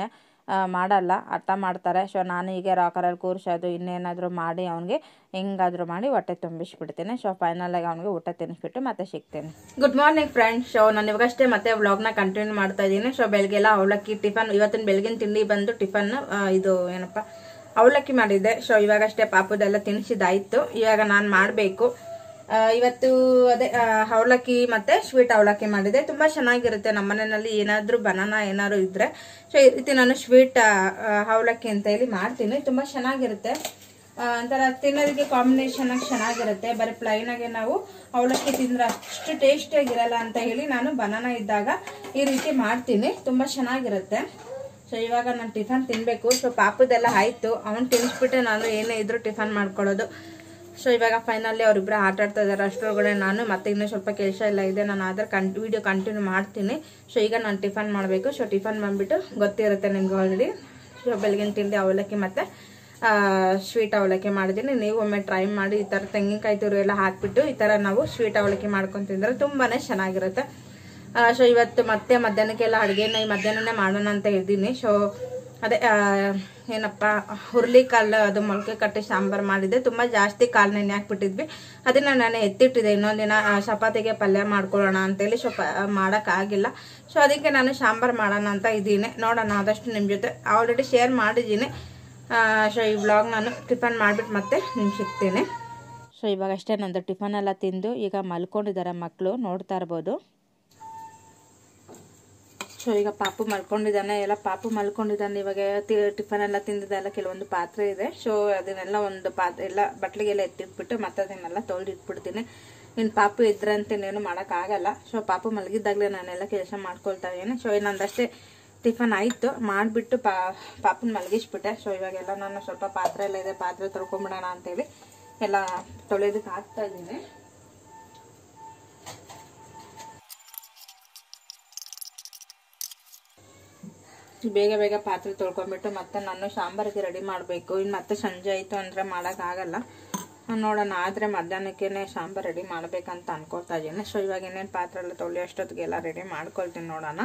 ಆ, ಮಾಡಲ್ಲ ಹಠ ಮಾಡ್ತಾರೆ ಸೊ ನಾನು ಹೀಗೆ ರಾಕರಲ್ಲಿ ಕೂರ್ಸೋದು ಇನ್ನೇನಾದರೂ ಮಾಡಿ ಅವನಿಗೆ ಹೆಂಗಾದರೂ ಮಾಡಿ ಹೊಟ್ಟೆ ತುಂಬಿಸ್ಬಿಡ್ತೀನಿ ಸೊ ಫೈನಲಾಗಿ ಅವನಿಗೆ ಊಟ ತಿನ್ನಿಸ್ಬಿಟ್ಟು ಮತ್ತೆ ಸಿಗ್ತೀನಿ ಗುಡ್ ಮಾರ್ನಿಂಗ್ ಫ್ರೆಂಡ್ಸ್ ಸೊ ನಾನು ಇವಾಗಷ್ಟೇ ಮತ್ತೆ ವ್ಲಾಗ್ನ ಕಂಟಿನ್ಯೂ ಮಾಡ್ತಾ ಇದ್ದೀನಿ ಸೊ ಬೆಳಗ್ಗೆಲ್ಲ ಅವಲಕ್ಕಿ ಟಿಫನ್ ಇವತ್ತಿನ ಬೆಳಗಿನ ತಿಂಡಿ ಬಂದು ಟಿಫನ್ ಇದು ಏನಪ್ಪ ಅವಲಕ್ಕಿ ಮಾಡಿದ್ದೆ ಸೊ ಇವಾಗಷ್ಟೇ ಪಾಪದೆಲ್ಲ ತಿನ್ನಿಸಿದಾಯ್ತು ಇವಾಗ ನಾನು ಮಾಡಬೇಕು ಇವತ್ತು ಅದೇ ಆ, ಅವಲಕ್ಕಿ ಮತ್ತೆ ಸ್ವೀಟ್ ಅವಲಕ್ಕಿ ಮಾಡಿದೆ ತುಂಬಾ ಚೆನ್ನಾಗಿರುತ್ತೆ ನಮ್ಮ ಮನೆಯಲ್ಲಿ ಏನಾದ್ರೂ ಬನಾನ ಏನಾದ್ರು ಇದ್ರೆ ಸೊ ಈ ರೀತಿ ನಾನು ಸ್ವೀಟ್ ಅವಲಕ್ಕಿ ಅಂತ ಹೇಳಿ ಮಾಡ್ತೀನಿ ತುಂಬಾ ಚೆನ್ನಾಗಿರುತ್ತೆ ಆ, ಒಂಥರ ತಿನ್ನೋದಕ್ಕೆ ಕಾಂಬಿನೇಷನ್ ಆಗಿ ಚೆನ್ನಾಗಿರುತ್ತೆ ಬರೀ ಪ್ಲೈನ್ ಆಗಿ ನಾವು ಅವಲಕ್ಕಿ ತಿಂದ್ರೆ ಅಷ್ಟು ಟೇಸ್ಟ್ ಆಗಿರಲ್ಲ ಅಂತ ಹೇಳಿ ನಾನು ಬನಾನ ಇದ್ದಾಗ ಈ ರೀತಿ ಮಾಡ್ತೀನಿ ತುಂಬಾ ಚೆನ್ನಾಗಿರುತ್ತೆ ಸೊ ಇವಾಗ ನಾನು ಟಿಫನ್ ತಿನ್ಬೇಕು ಸೊ ಪಾಪದೆಲ್ಲ ಆಯ್ತು ಅವನ್ ತಿನ್ಸ್ಬಿಟ್ಟೆ ನಾನು ಏನೇ ಇದ್ರು ಟಿಫನ್ ಮಾಡ್ಕೊಳ್ಳೋದು ಸೊ ಇವಾಗ ಫೈನಲಿ ಅವರಿಬ್ಬರು ಆಟ ಆಡ್ತಾ ಇದ್ದಾರೆ ಅಷ್ಟರೊಳಗಡೆ ನಾನು ಮತ್ತೆ ಇನ್ನೂ ಸ್ವಲ್ಪ ಕೆಲಸ ಎಲ್ಲ ಇದೆ ನಾನು ಆದ್ರೆ ಕಂ ವಿಡಿಯೋ ಕಂಟಿನ್ಯೂ ಮಾಡ್ತೀನಿ ಸೊ ಈಗ ನಾನು ಟಿಫನ್ ಮಾಡಬೇಕು ಸೊ ಟಿಫನ್ ಬಂದ್ಬಿಟ್ಟು ಗೊತ್ತಿರುತ್ತೆ ನಿಮ್ಗೆ ಆಲ್ರೆಡಿ ಸೊ ಬೆಳಗಿನ ತಿಂಡಿ ಅವಲಕ್ಕಿ ಮತ್ತೆ ಸ್ವೀಟ್ ಅವಲಕ್ಕಿ ಮಾಡಿದ್ದೀನಿ ನೀವು ಒಮ್ಮೆ ಟ್ರೈ ಮಾಡಿ ಈ ಥರ ತೆಂಗಿನಕಾಯಿ ತುರು ಎಲ್ಲ ಹಾಕ್ಬಿಟ್ಟು ಈ ಥರ ನಾವು ಸ್ವೀಟ್ ಅವಲಕ್ಕಿ ಮಾಡ್ಕೊಂಡು ತಿಂದ್ರೆ ತುಂಬಾನೇ ಚೆನ್ನಾಗಿರುತ್ತೆ ಸೊ ಇವತ್ತು ಮತ್ತೆ ಮಧ್ಯಾಹ್ನಕ್ಕೆಲ್ಲ ಅಡುಗೆನ ಈ ಮಧ್ಯಾಹ್ನನೇ ಮಾಡೋಣ ಅಂತ ಇದ್ದೀನಿ ಸೊ ಅದೇ ಆ, ಏನಪ್ಪ ಹುರುಳಿ ಕಾಳು ಅದು ಮೊಳಕೆ ಕಟ್ಟಿ ಸಾಂಬಾರು ಮಾಡಿದ್ದೆ ತುಂಬ ಜಾಸ್ತಿ ಕಾಳು ನೆನೆ ಹಾಕ್ಬಿಟ್ಟಿದ್ವಿ ಅದನ್ನ ನಾನು ಎತ್ತಿಟ್ಟಿದ್ದೆ ಇನ್ನೊಂದಿನ ಆ, ಚಪಾತಿಗೆ ಪಲ್ಯ ಮಾಡ್ಕೊಳ್ಳೋಣ ಅಂತೇಳಿ ಸ್ವಲ್ಪ ಮಾಡೋಕ್ಕಾಗಿಲ್ಲ ಸೊ ಅದಕ್ಕೆ ನಾನು ಸಾಂಬಾರು ಮಾಡೋಣ ಅಂತ ಇದ್ದೀನಿ ನೋಡೋಣ ಆದಷ್ಟು ನಿಮ್ಮ ಜೊತೆ ಆಲ್ರೆಡಿ ಶೇರ್ ಮಾಡಿದ್ದೀನಿ ಸೊ ಈ ವ್ಲಾಗ್ ನಾನು ಟಿಫನ್ ಮಾಡಿಬಿಟ್ಟು ಮತ್ತೆ ನಿಮ್ಗೆ ಸಿಗ್ತೀನಿ ಸೊ ಇವಾಗ ಅಷ್ಟೇ ನಂದು ಟಿಫನ್ ಎಲ್ಲ ತಿಂದು ಈಗ ಮಲ್ಕೊಂಡಿದ್ದಾರೆ ಮಕ್ಕಳು ನೋಡ್ತಾ ಇರ್ಬೋದು ಸೊ ಈಗ ಪಾಪು ಮಲ್ಕೊಂಡಿದ್ದಾನೆ ಎಲ್ಲ ಪಾಪು ಮಲ್ಕೊಂಡಿದ್ದಾನೆ ಇವಾಗ ತಿ- ಟಿಫನ್ ಎಲ್ಲ ತಿಂದಿದ್ದೆಲ್ಲ ಕೆಲವೊಂದು ಪಾತ್ರೆ ಇದೆ ಸೊ ಅದನ್ನೆಲ್ಲ ಒಂದು ಪಾತ್ರೆ ಎಲ್ಲ ಬಟ್ಲಿಗೆಲ್ಲ ಎತ್ತಿಟ್ಬಿಟ್ಟು ಮತ್ತೆ ಅದನ್ನೆಲ್ಲ ತೊಳೆದು ಇಟ್ಬಿಡ್ತೀನಿ ಇನ್ನು ಪಾಪು ಇದ್ರಂತೆ ಇನ್ನೇನು ಮಾಡೋಕ್ಕಾಗಲ್ಲ ಸೊ ಪಾಪು ಮಲಗಿದ್ದಾಗಲೇ ನಾನೆಲ್ಲ ಕೆಲಸ ಮಾಡ್ಕೊಳ್ತಾ ಇದ್ದೀನಿ ಸೊ ನಂದಷ್ಟೇ ಟಿಫನ್ ಆಯಿತು ಮಾಡಿಬಿಟ್ಟು ಪಾ ಪಾಪನ ಮಲಗಿಸ್ಬಿಟ್ಟೆ ಸೊ ಇವಾಗೆಲ್ಲ ನಾನು ಸ್ವಲ್ಪ ಪಾತ್ರೆ ಎಲ್ಲ ಇದೆ ಪಾತ್ರೆ ತೊಳ್ಕೊಂಬಿಡೋಣ ಅಂತೇಳಿ ಎಲ್ಲ ತೊಳೆಯೋದಕ್ಕೆ ಹಾಕ್ತಾ ಇದ್ದೀನಿ ಬೇಗ ಬೇಗ ಪಾತ್ರೆ ತೊಳ್ಕೊಂಬಿಟ್ಟು ಮತ್ತೆ ನಾನು ಸಾಂಬಾರಿಗೆ ರೆಡಿ ಮಾಡಬೇಕು ಇನ್ನು ಮತ್ತೆ ಸಂಜೆ ಆಯಿತು ಅಂದರೆ ಮಾಡೋಕ್ಕಾಗಲ್ಲ ನೋಡೋಣ ಆದರೆ ಮಧ್ಯಾಹ್ನಕ್ಕೇ ಸಾಂಬಾರು ರೆಡಿ ಮಾಡ್ಬೇಕಂತ ಅನ್ಕೊಳ್ತಾ ಇದ್ದೀನಿ ಸೊ ಇವಾಗ ಏನೇನು ಪಾತ್ರೆ ಎಲ್ಲ ತೊಳೆಯೋ ಅಷ್ಟೊತ್ತಿಗೆಲ್ಲ ರೆಡಿ ಮಾಡ್ಕೊಳ್ತೀನಿ ನೋಡೋಣ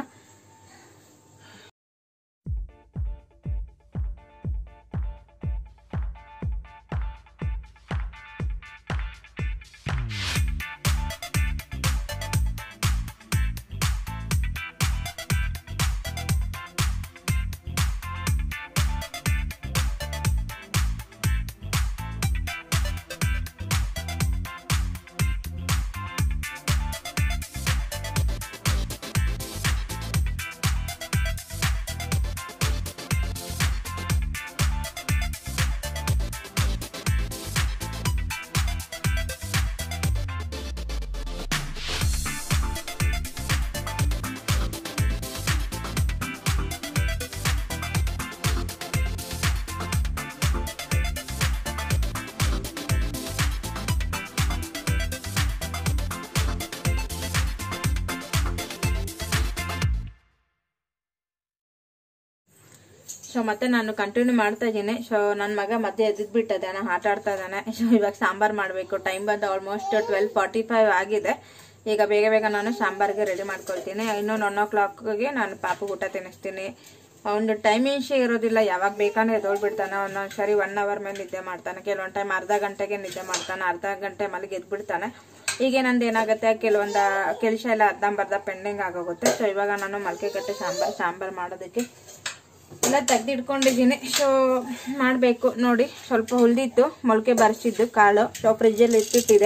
ಸೊ ಮತ್ತೆ ನಾನು ಕಂಟಿನ್ಯೂ ಮಾಡ್ತಾ ಇದ್ದೀನಿ ಸೊ ನನ್ನ ಮಗ ಮಧ್ಯೆ ಎದ್ಬಿಟ್ಟಿದ್ದಾನೆ ಆಟ ಆಡ್ತಾ ಇದ್ದಾನೆ ಸೊ ಇವಾಗ ಸಾಂಬಾರ್ ಮಾಡಬೇಕು ಟೈಮ್ ಬಂದು ಆಲ್ಮೋಸ್ಟ್ ಟ್ವೆಲ್ ಫಾರ್ಟಿ ಫೈವ್ ಆಗಿದೆ ಈಗ ಬೇಗ ಬೇಗ ನಾನು ಸಾಂಬಾರ್ಗೆ ರೆಡಿ ಮಾಡ್ಕೊಳ್ತೀನಿ ಇನ್ನೊಂದು ಒನ್ ಓ ಕ್ಲಾಕ್ಗೆ ನಾನು ಪಾಪು ಊಟ ತಿನ್ನಿಸ್ತೀನಿ ಒಂದು ಟೈಮಿಂಗ್ಸೇ ಇರೋದಿಲ್ಲ ಯಾವಾಗ ಬೇಕಾದ್ರೆ ಎದ್ದೋಳ್ಬಿಡ್ತಾನೆ ಒಂದೊಂದು ಸರಿ ಒನ್ ಅವರ್ ಮೇಲೆ ನಿದ್ದೆ ಮಾಡ್ತಾನೆ ಕೆಲವೊಂದು ಟೈಮ್ ಅರ್ಧ ಗಂಟೆಗೆ ನಿದ್ದೆ ಮಾಡ್ತಾನೆ ಅರ್ಧ ಗಂಟೆ ಮಲಗಿ ಎದ್ಬಿಡ್ತಾನೆ ಈಗ ನಂದು ಏನಾಗುತ್ತೆ ಕೆಲವೊಂದು ಕೆಲಸ ಎಲ್ಲ ಅರ್ಧಂಬರ್ಧ ಪೆಂಡಿಂಗ್ ಆಗೋಗುತ್ತೆ ಸೊ ಇವಾಗ ನಾನು ಮೊಳಕೆ ಕಟ್ಟೆ ಸಾಂಬಾರ್ ಸಾಂಬಾರ್ ಮಾಡೋದಕ್ಕೆ ಎಲ್ಲ ತೆಗ್ದಿಟ್ಕೊಂಡಿದ್ದೀನಿ ಸೊ ಮಾಡಬೇಕು ನೋಡಿ ಸ್ವಲ್ಪ ಹುಲ್ದಿತ್ತು ಮೊಳಕೆ ಬರೆಸಿದ್ದು ಕಾಳು ಸೊ ಫ್ರಿಜ್ಜಲ್ಲಿ ಇಟ್ಟಿಟ್ಟಿದೆ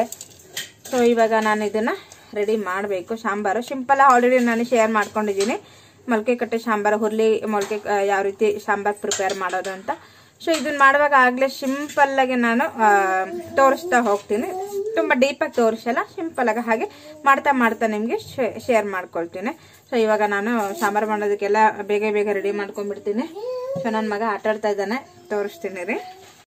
ಸೊ ಇವಾಗ ನಾನು ಇದನ್ನು ರೆಡಿ ಮಾಡಬೇಕು ಸಾಂಬಾರು ಸಿಂಪಲ್ ಆಲ್ರೆಡಿ ನಾನು ಶೇರ್ ಮಾಡ್ಕೊಂಡಿದ್ದೀನಿ ಮೊಳಕೆ ಕಟ್ಟೆ ಸಾಂಬಾರು ಹುರ್ಲಿ ಮೊಳಕೆ ಕ- ಯಾವ ರೀತಿ ಸಾಂಬಾರು ಪ್ರಿಪೇರ್ ಮಾಡೋದು ಅಂತ ಸೊ ಇದನ್ನ ಮಾಡುವಾಗ ಆಗಲೇ ಸಿಂಪಲ್ಲಾಗಿ ನಾನು ಆ, ತೋರಿಸ್ತಾ ಹೋಗ್ತೀನಿ ತುಂಬ ಡೀಪಾಗಿ ತೋರಿಸಲ್ಲ ಸಿಂಪಲ್ಲಾಗಿ ಹಾಗೆ ಮಾಡ್ತಾ ಮಾಡ್ತಾ ನಿಮಗೆ ಶೇರ್ ಮಾಡ್ಕೊಳ್ತೀನಿ ಸೊ ಇವಾಗ ನಾನು ಸಾಂಬಾರು ಮಾಡೋದಕ್ಕೆಲ್ಲ ಬೇಗ ಬೇಗ ರೆಡಿ ಮಾಡ್ಕೊಂಡ್ಬಿಡ್ತೀನಿ ಸೊ ನನ್ನ ಮಗ ಆಟ ಆಡ್ತಾ ಇದ್ದಾನೆ ತೋರಿಸ್ತೀನಿ ರೀ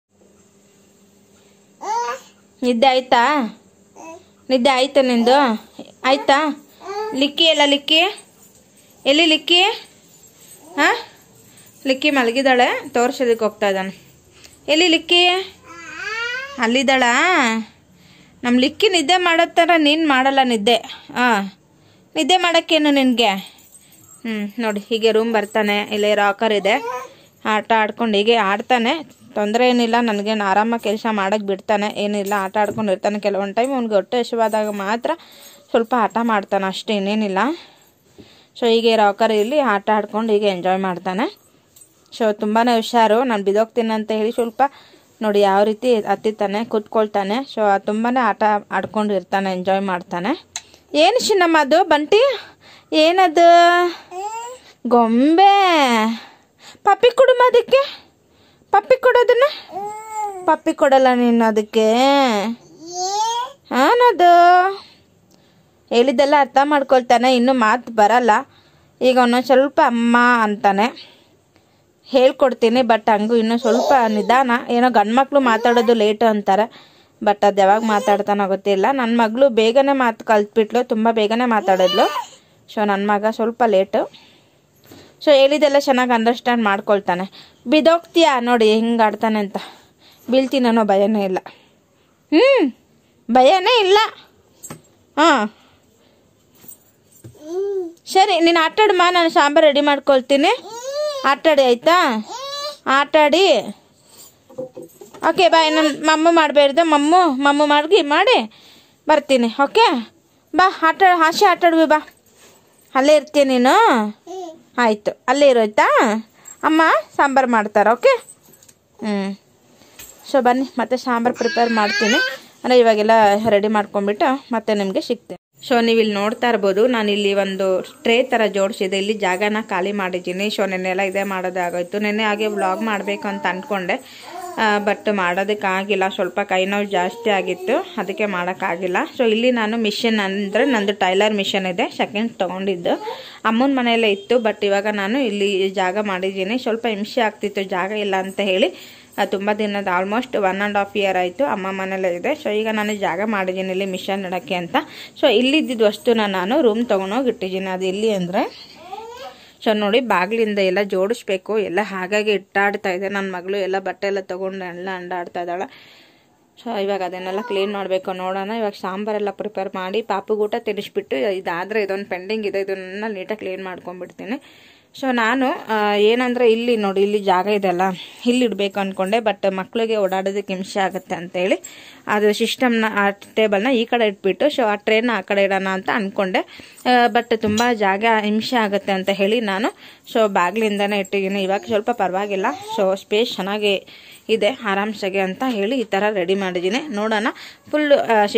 ನಿದ್ದೆ ಆಯ್ತಾ ನಿದ್ದೆ ಆಯ್ತಾ ನಿಂದು ಆಯ್ತಾ ಲಿಕ್ಕಿ ಎಲ್ಲ ಲಿಕ್ಕಿ ಎಲ್ಲಿ ಲಿಕ್ಕಿ ಹಾ ಲಿಕ್ಕಿ ಮಲಗಿದಾಳೆ ತೋರ್ಸೋದಕ್ಕೆ ಹೋಗ್ತಾ ಇದ್ದಾನೆ ಎಲ್ಲಿ ಲಿಕ್ಕಿ ಅಲ್ಲಿದ್ದಾಳಾ ನಮ್ಮ ಲಿಕ್ಕಿ ನಿದ್ದೆ ಮಾಡೋ ಥರ ನೀನು ಮಾಡಲ್ಲ ನಿದ್ದೆ ಹಾಂ ನಿದ್ದೆ ಮಾಡೋಕ್ಕೇನು ನಿನಗೆ ಹ್ಞೂ ನೋಡಿ ಹೀಗೆ ರೂಮ್ ಬರ್ತಾನೆ ಇಲ್ಲೇ ರಾಕರ್ ಇದೆ ಆಟ ಆಡ್ಕೊಂಡು ಹೀಗೆ ಆಡ್ತಾನೆ ತೊಂದರೆ ಏನಿಲ್ಲ ನನಗೇನು ಆರಾಮಾಗಿ ಕೆಲಸ ಮಾಡೋಕ್ಕೆ ಬಿಡ್ತಾನೆ ಏನಿಲ್ಲ ಆಟ ಆಡ್ಕೊಂಡು ಇರ್ತಾನೆ ಕೆಲವೊಂದು ಟೈಮ್ ಅವ್ನಿಗೆ ಹೊಟ್ಟೆ ಹಸಿವಾದಾಗ ಮಾತ್ರ ಸ್ವಲ್ಪ ಆಟ ಮಾಡ್ತಾನೆ ಅಷ್ಟೇ ಇನ್ನೇನಿಲ್ಲ ಸೊ ಹೀಗೆ ರಾಕರ್ ಇಲ್ಲಿ ಆಟ ಆಡ್ಕೊಂಡು ಹೀಗೆ ಎಂಜಾಯ್ ಮಾಡ್ತಾನೆ ಸೊ ತುಂಬಾ ಹುಷಾರು ನಾನು ಬಿದೋಗ್ತೀನಿ ಅಂತ ಹೇಳಿ ಸ್ವಲ್ಪ ನೋಡಿ ಯಾವ ರೀತಿ ಹತ್ತಿತಾನೆ ಕೂತ್ಕೊಳ್ತಾನೆ ಸೊ ತುಂಬಾ ಆಟ ಆಡ್ಕೊಂಡು ಇರ್ತಾನೆ ಎಂಜಾಯ್ ಮಾಡ್ತಾನೆ ಏನು ಚಿನ್ನಮ್ಮ ಅದು ಬಂಟಿ ಏನದು ಗೊಂಬೆ ಪಪ್ಪಿ ಕೊಡುಮ ಅದಕ್ಕೆ ಪಪ್ಪಿ ಕೊಡೋದನ್ನ ಪಪ್ಪಿ ಕೊಡಲ್ಲ ನೀನು ಅದಕ್ಕೆ ಹಾನದು ಹೇಳಿದ್ದೆಲ್ಲ ಅರ್ಥ ಮಾಡ್ಕೊಳ್ತಾನೆ ಇನ್ನು ಮಾತು ಬರಲ್ಲ ಈಗ ಒಂದೊಂದು ಸ್ವಲ್ಪ ಅಮ್ಮ ಅಂತಾನೆ ಹೇಳ್ಕೊಡ್ತೀನಿ ಬಟ್ ಹಂಗೂ ಇನ್ನೂ ಸ್ವಲ್ಪ ನಿಧಾನ ಏನೋ ಗಂಡು ಮಕ್ಕಳು ಮಾತಾಡೋದು ಲೇಟು ಅಂತಾರೆ ಬಟ್ ಅದು ಯಾವಾಗ ಮಾತಾಡ್ತಾನೋ ಗೊತ್ತಿಲ್ಲ ನನ್ನ ಮಗಳು ಬೇಗನೆ ಮಾತು ಕಲ್ತ್ಬಿಟ್ಲು ತುಂಬ ಬೇಗನೆ ಮಾತಾಡಿದ್ಲು ಸೊ ನನ್ನ ಮಗ ಸ್ವಲ್ಪ ಲೇಟು ಸೊ ಹೇಳಿದೆಲ್ಲ ಚೆನ್ನಾಗಿ ಅಂಡರ್ಸ್ಟ್ಯಾಂಡ್ ಮಾಡ್ಕೊಳ್ತಾನೆ ಬಿದೋಗ್ತೀಯಾ ನೋಡಿ ಹಿಂಗೆ ಆಡ್ತಾನೆ ಅಂತ ಬೀಳ್ತೀನೋ ಭಯನೇ ಇಲ್ಲ ಹ್ಞೂ ಭಯನೇ ಇಲ್ಲ ಹಾಂ ಸರಿ ನೀನು ಆಟಾಡಮ್ಮ ನಾನು ಸಾಂಬಾರು ರೆಡಿ ಮಾಡ್ಕೊಳ್ತೀನಿ ಆಟಾಡಿ ಆಯಿತಾ ಆಟಾಡಿ ಓಕೆ ಬಾಯ್ ನಾನು ಮಮ್ಮು ಮಾಡಬೇಡ್ದು ಮಮ್ಮು ಮಮ್ಮು ಮಾಡಿ ಮಾಡಿ ಬರ್ತೀನಿ ಓಕೆ ಬಾ ಆಟ ಹಾಸಿ ಆಟಾಡ್ವಿ ಬಾ ಅಲ್ಲೇ ಇರ್ತೀಯ ನೀನು ಆಯಿತು ಅಲ್ಲೇ ಇರು ಆಯ್ತಾ ಅಮ್ಮ ಸಾಂಬಾರು ಮಾಡ್ತಾರೆ ಓಕೆ ಹ್ಞೂ ಸೊ ಬನ್ನಿ ಮತ್ತೆ ಸಾಂಬಾರು ಪ್ರಿಪೇರ್ ಮಾಡ್ತೀನಿ ಅಂದರೆ ಇವಾಗೆಲ್ಲ ರೆಡಿ ಮಾಡ್ಕೊಂಬಿಟ್ಟು ಮತ್ತೆ ನಿಮಗೆ ಸಿಗ್ತೀನಿ ಸೊ ನೀವು ಇಲ್ಲಿ ನೋಡ್ತಾ ಇರ್ಬೋದು ನಾನು ಇಲ್ಲಿ ಒಂದು ಟ್ರೇ ಥರ ಜೋಡಿಸಿದೆ ಇಲ್ಲಿ ಜಾಗನ ಖಾಲಿ ಮಾಡಿದ್ದೀನಿ ಸೊ ನೆನ್ನೆಲ್ಲ ಇದೇ ಮಾಡೋದಾಗೋಯ್ತು ನೆನ್ನೆ ಹಾಗೆ ವ್ಲಾಗ್ ಮಾಡಬೇಕು ಅಂತ ಅಂದ್ಕೊಂಡೆ ಬಟ್ ಮಾಡೋದಕ್ಕಾಗಿಲ್ಲ ಸ್ವಲ್ಪ ಕೈ ನೋವು ಜಾಸ್ತಿ ಆಗಿತ್ತು ಅದಕ್ಕೆ ಮಾಡೋಕ್ಕಾಗಿಲ್ಲ ಸೊ ಇಲ್ಲಿ ನಾನು ಮಿಷಿನ್ ಅಂದರೆ ನಂದು ಟೈಲರ್ ಮಿಷನ್ ಇದೆ ಸೆಕೆಂಡ್ ತೊಗೊಂಡಿದ್ದು ಅಮ್ಮನ ಮನೆಯಲ್ಲೇ ಇತ್ತು ಬಟ್ ಇವಾಗ ನಾನು ಇಲ್ಲಿ ಜಾಗ ಮಾಡಿದ್ದೀನಿ ಸ್ವಲ್ಪ ಹಿಂಸೆ ಆಗ್ತಿತ್ತು ಜಾಗ ಇಲ್ಲ ಅಂತ ಹೇಳಿ ತುಂಬ ದಿನದ almost one and half year ಆಯಿತು ಅಮ್ಮ ಮನೇಲೇ ಇದೆ ಸೊ ಈಗ ನಾನು ಜಾಗ ಮಾಡಿದ್ದೀನಿ ಇಲ್ಲಿ ಮಿಷನ್ ಇಡೋಕ್ಕೆ ಅಂತ ಸೊ ಇಲ್ಲಿದ್ದಿದ್ದು ವಸ್ತುನ ನಾನು ರೂಮ್ ತೊಗೊಂಡೋಗಿ ಇಟ್ಟಿದ್ದೀನಿ ಅದು ಎಲ್ಲಿ ಅಂದರೆ ಸೊ ನೋಡಿ ಬಾಗಿಲಿಂದ ಎಲ್ಲ ಜೋಡಿಸ್ಬೇಕು ಎಲ್ಲ ಹಾಗಾಗಿ ಇಟ್ಟಾಡ್ತಾ ಇದೆ ನನ್ನ ಮಗಳು ಎಲ್ಲ ಬಟ್ಟೆ ಎಲ್ಲ ತೊಗೊಂಡು ಎಲ್ಲ ಅಂಡಾಡ್ತಾ ಇದ್ದಾಳೆ ಸೊ ಇವಾಗ ಅದನ್ನೆಲ್ಲ ಕ್ಲೀನ್ ಮಾಡಬೇಕು ನೋಡೋಣ ಇವಾಗ ಸಾಂಬಾರೆಲ್ಲ ಪ್ರಿಪೇರ್ ಮಾಡಿ ಪಾಪುಗೂಟ ತಿನ್ನಿಸ್ಬಿಟ್ಟು ಇದಾದರೆ ಇದೊಂದು ಪೆಂಡಿಂಗ್ ಇದೆ ಇದನ್ನೆಲ್ಲ ನೀಟಾಗಿ ಕ್ಲೀನ್ ಮಾಡ್ಕೊಂಡ್ಬಿಡ್ತೀನಿ ಸೊ ನಾನು ಏನಂದರೆ ಇಲ್ಲಿ ನೋಡಿ ಇಲ್ಲಿ ಜಾಗ ಇದೆಲ್ಲ ಇಲ್ಲಿ ಇಡಬೇಕು ಅಂದ್ಕೊಂಡೆ ಬಟ್ ಮಕ್ಕಳಿಗೆ ಓಡಾಡೋದಕ್ಕೆ ಹಿಂಸೆ ಆಗುತ್ತೆ ಅಂತೇಳಿ ಅದು ಸಿಸ್ಟಮ್ನ ಆ ಟೇಬಲ್ನ ಈ ಕಡೆ ಇಟ್ಬಿಟ್ಟು ಸೊ ಆ ಟ್ರೇನ ಆ ಕಡೆ ಇಡೋಣ ಅಂತ ಅಂದ್ಕೊಂಡೆ ಬಟ್ ತುಂಬ ಜಾಗ ಹಿಂಸೆ ಆಗುತ್ತೆ ಅಂತ ಹೇಳಿ ನಾನು ಸೊ ಬಾಗಿಲಿಂದನೇ ಇಟ್ಟಿದ್ದೀನಿ ಇವಾಗ ಸ್ವಲ್ಪ ಪರವಾಗಿಲ್ಲ ಸೊ ಸ್ಪೇಸ್ ಚೆನ್ನಾಗಿ ಇದೆ ಆರಾಮ್ಸಾಗೆ ಅಂತ ಹೇಳಿ ಈ ಥರ ರೆಡಿ ಮಾಡಿದ್ದೀನಿ ನೋಡೋಣ ಫುಲ್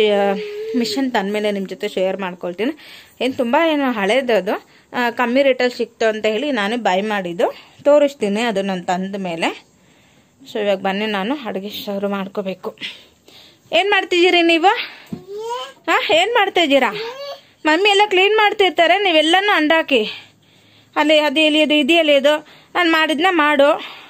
ಮಿಷನ್ ತಂದಮೇಲೆ ನಿಮ್ಮ ಜೊತೆ ಶೇರ್ ಮಾಡ್ಕೊಳ್ತೀನಿ ಏನು ತುಂಬ ಏನು ಹಳೇದದು ಕಮ್ಮಿ ರೇಟಲ್ಲಿ ಸಿಕ್ತು ಅಂತ ಹೇಳಿ ನಾನು ಬೈ ಮಾಡಿದ್ದು ತೋರಿಸ್ತೀನಿ ಅದು ನಾನು ತಂದ ಮೇಲೆ ಸೊ ಇವಾಗ ಬನ್ನಿ ನಾನು ಅಡುಗೆ ಶುರು ಮಾಡ್ಕೋಬೇಕು ಏನು ಮಾಡ್ತಿದ್ದೀರಿ ನೀವು ಹಾಂ ಏನು ಮಾಡ್ತಾಯಿದ್ದೀರಾ ಮಮ್ಮಿ ಎಲ್ಲ ಕ್ಲೀನ್ ಮಾಡ್ತಿರ್ತಾರೆ ನೀವೆಲ್ಲನೂ ಅಂಡಾಕಿ ಅಲ್ಲಿ ಅದು ಎಲ್ಲಿ ಅದು ಇದೆಯಲ್ಲಿ ಇದು ನಾನು ಮಾಡಿದ್ನ ಮಾಡು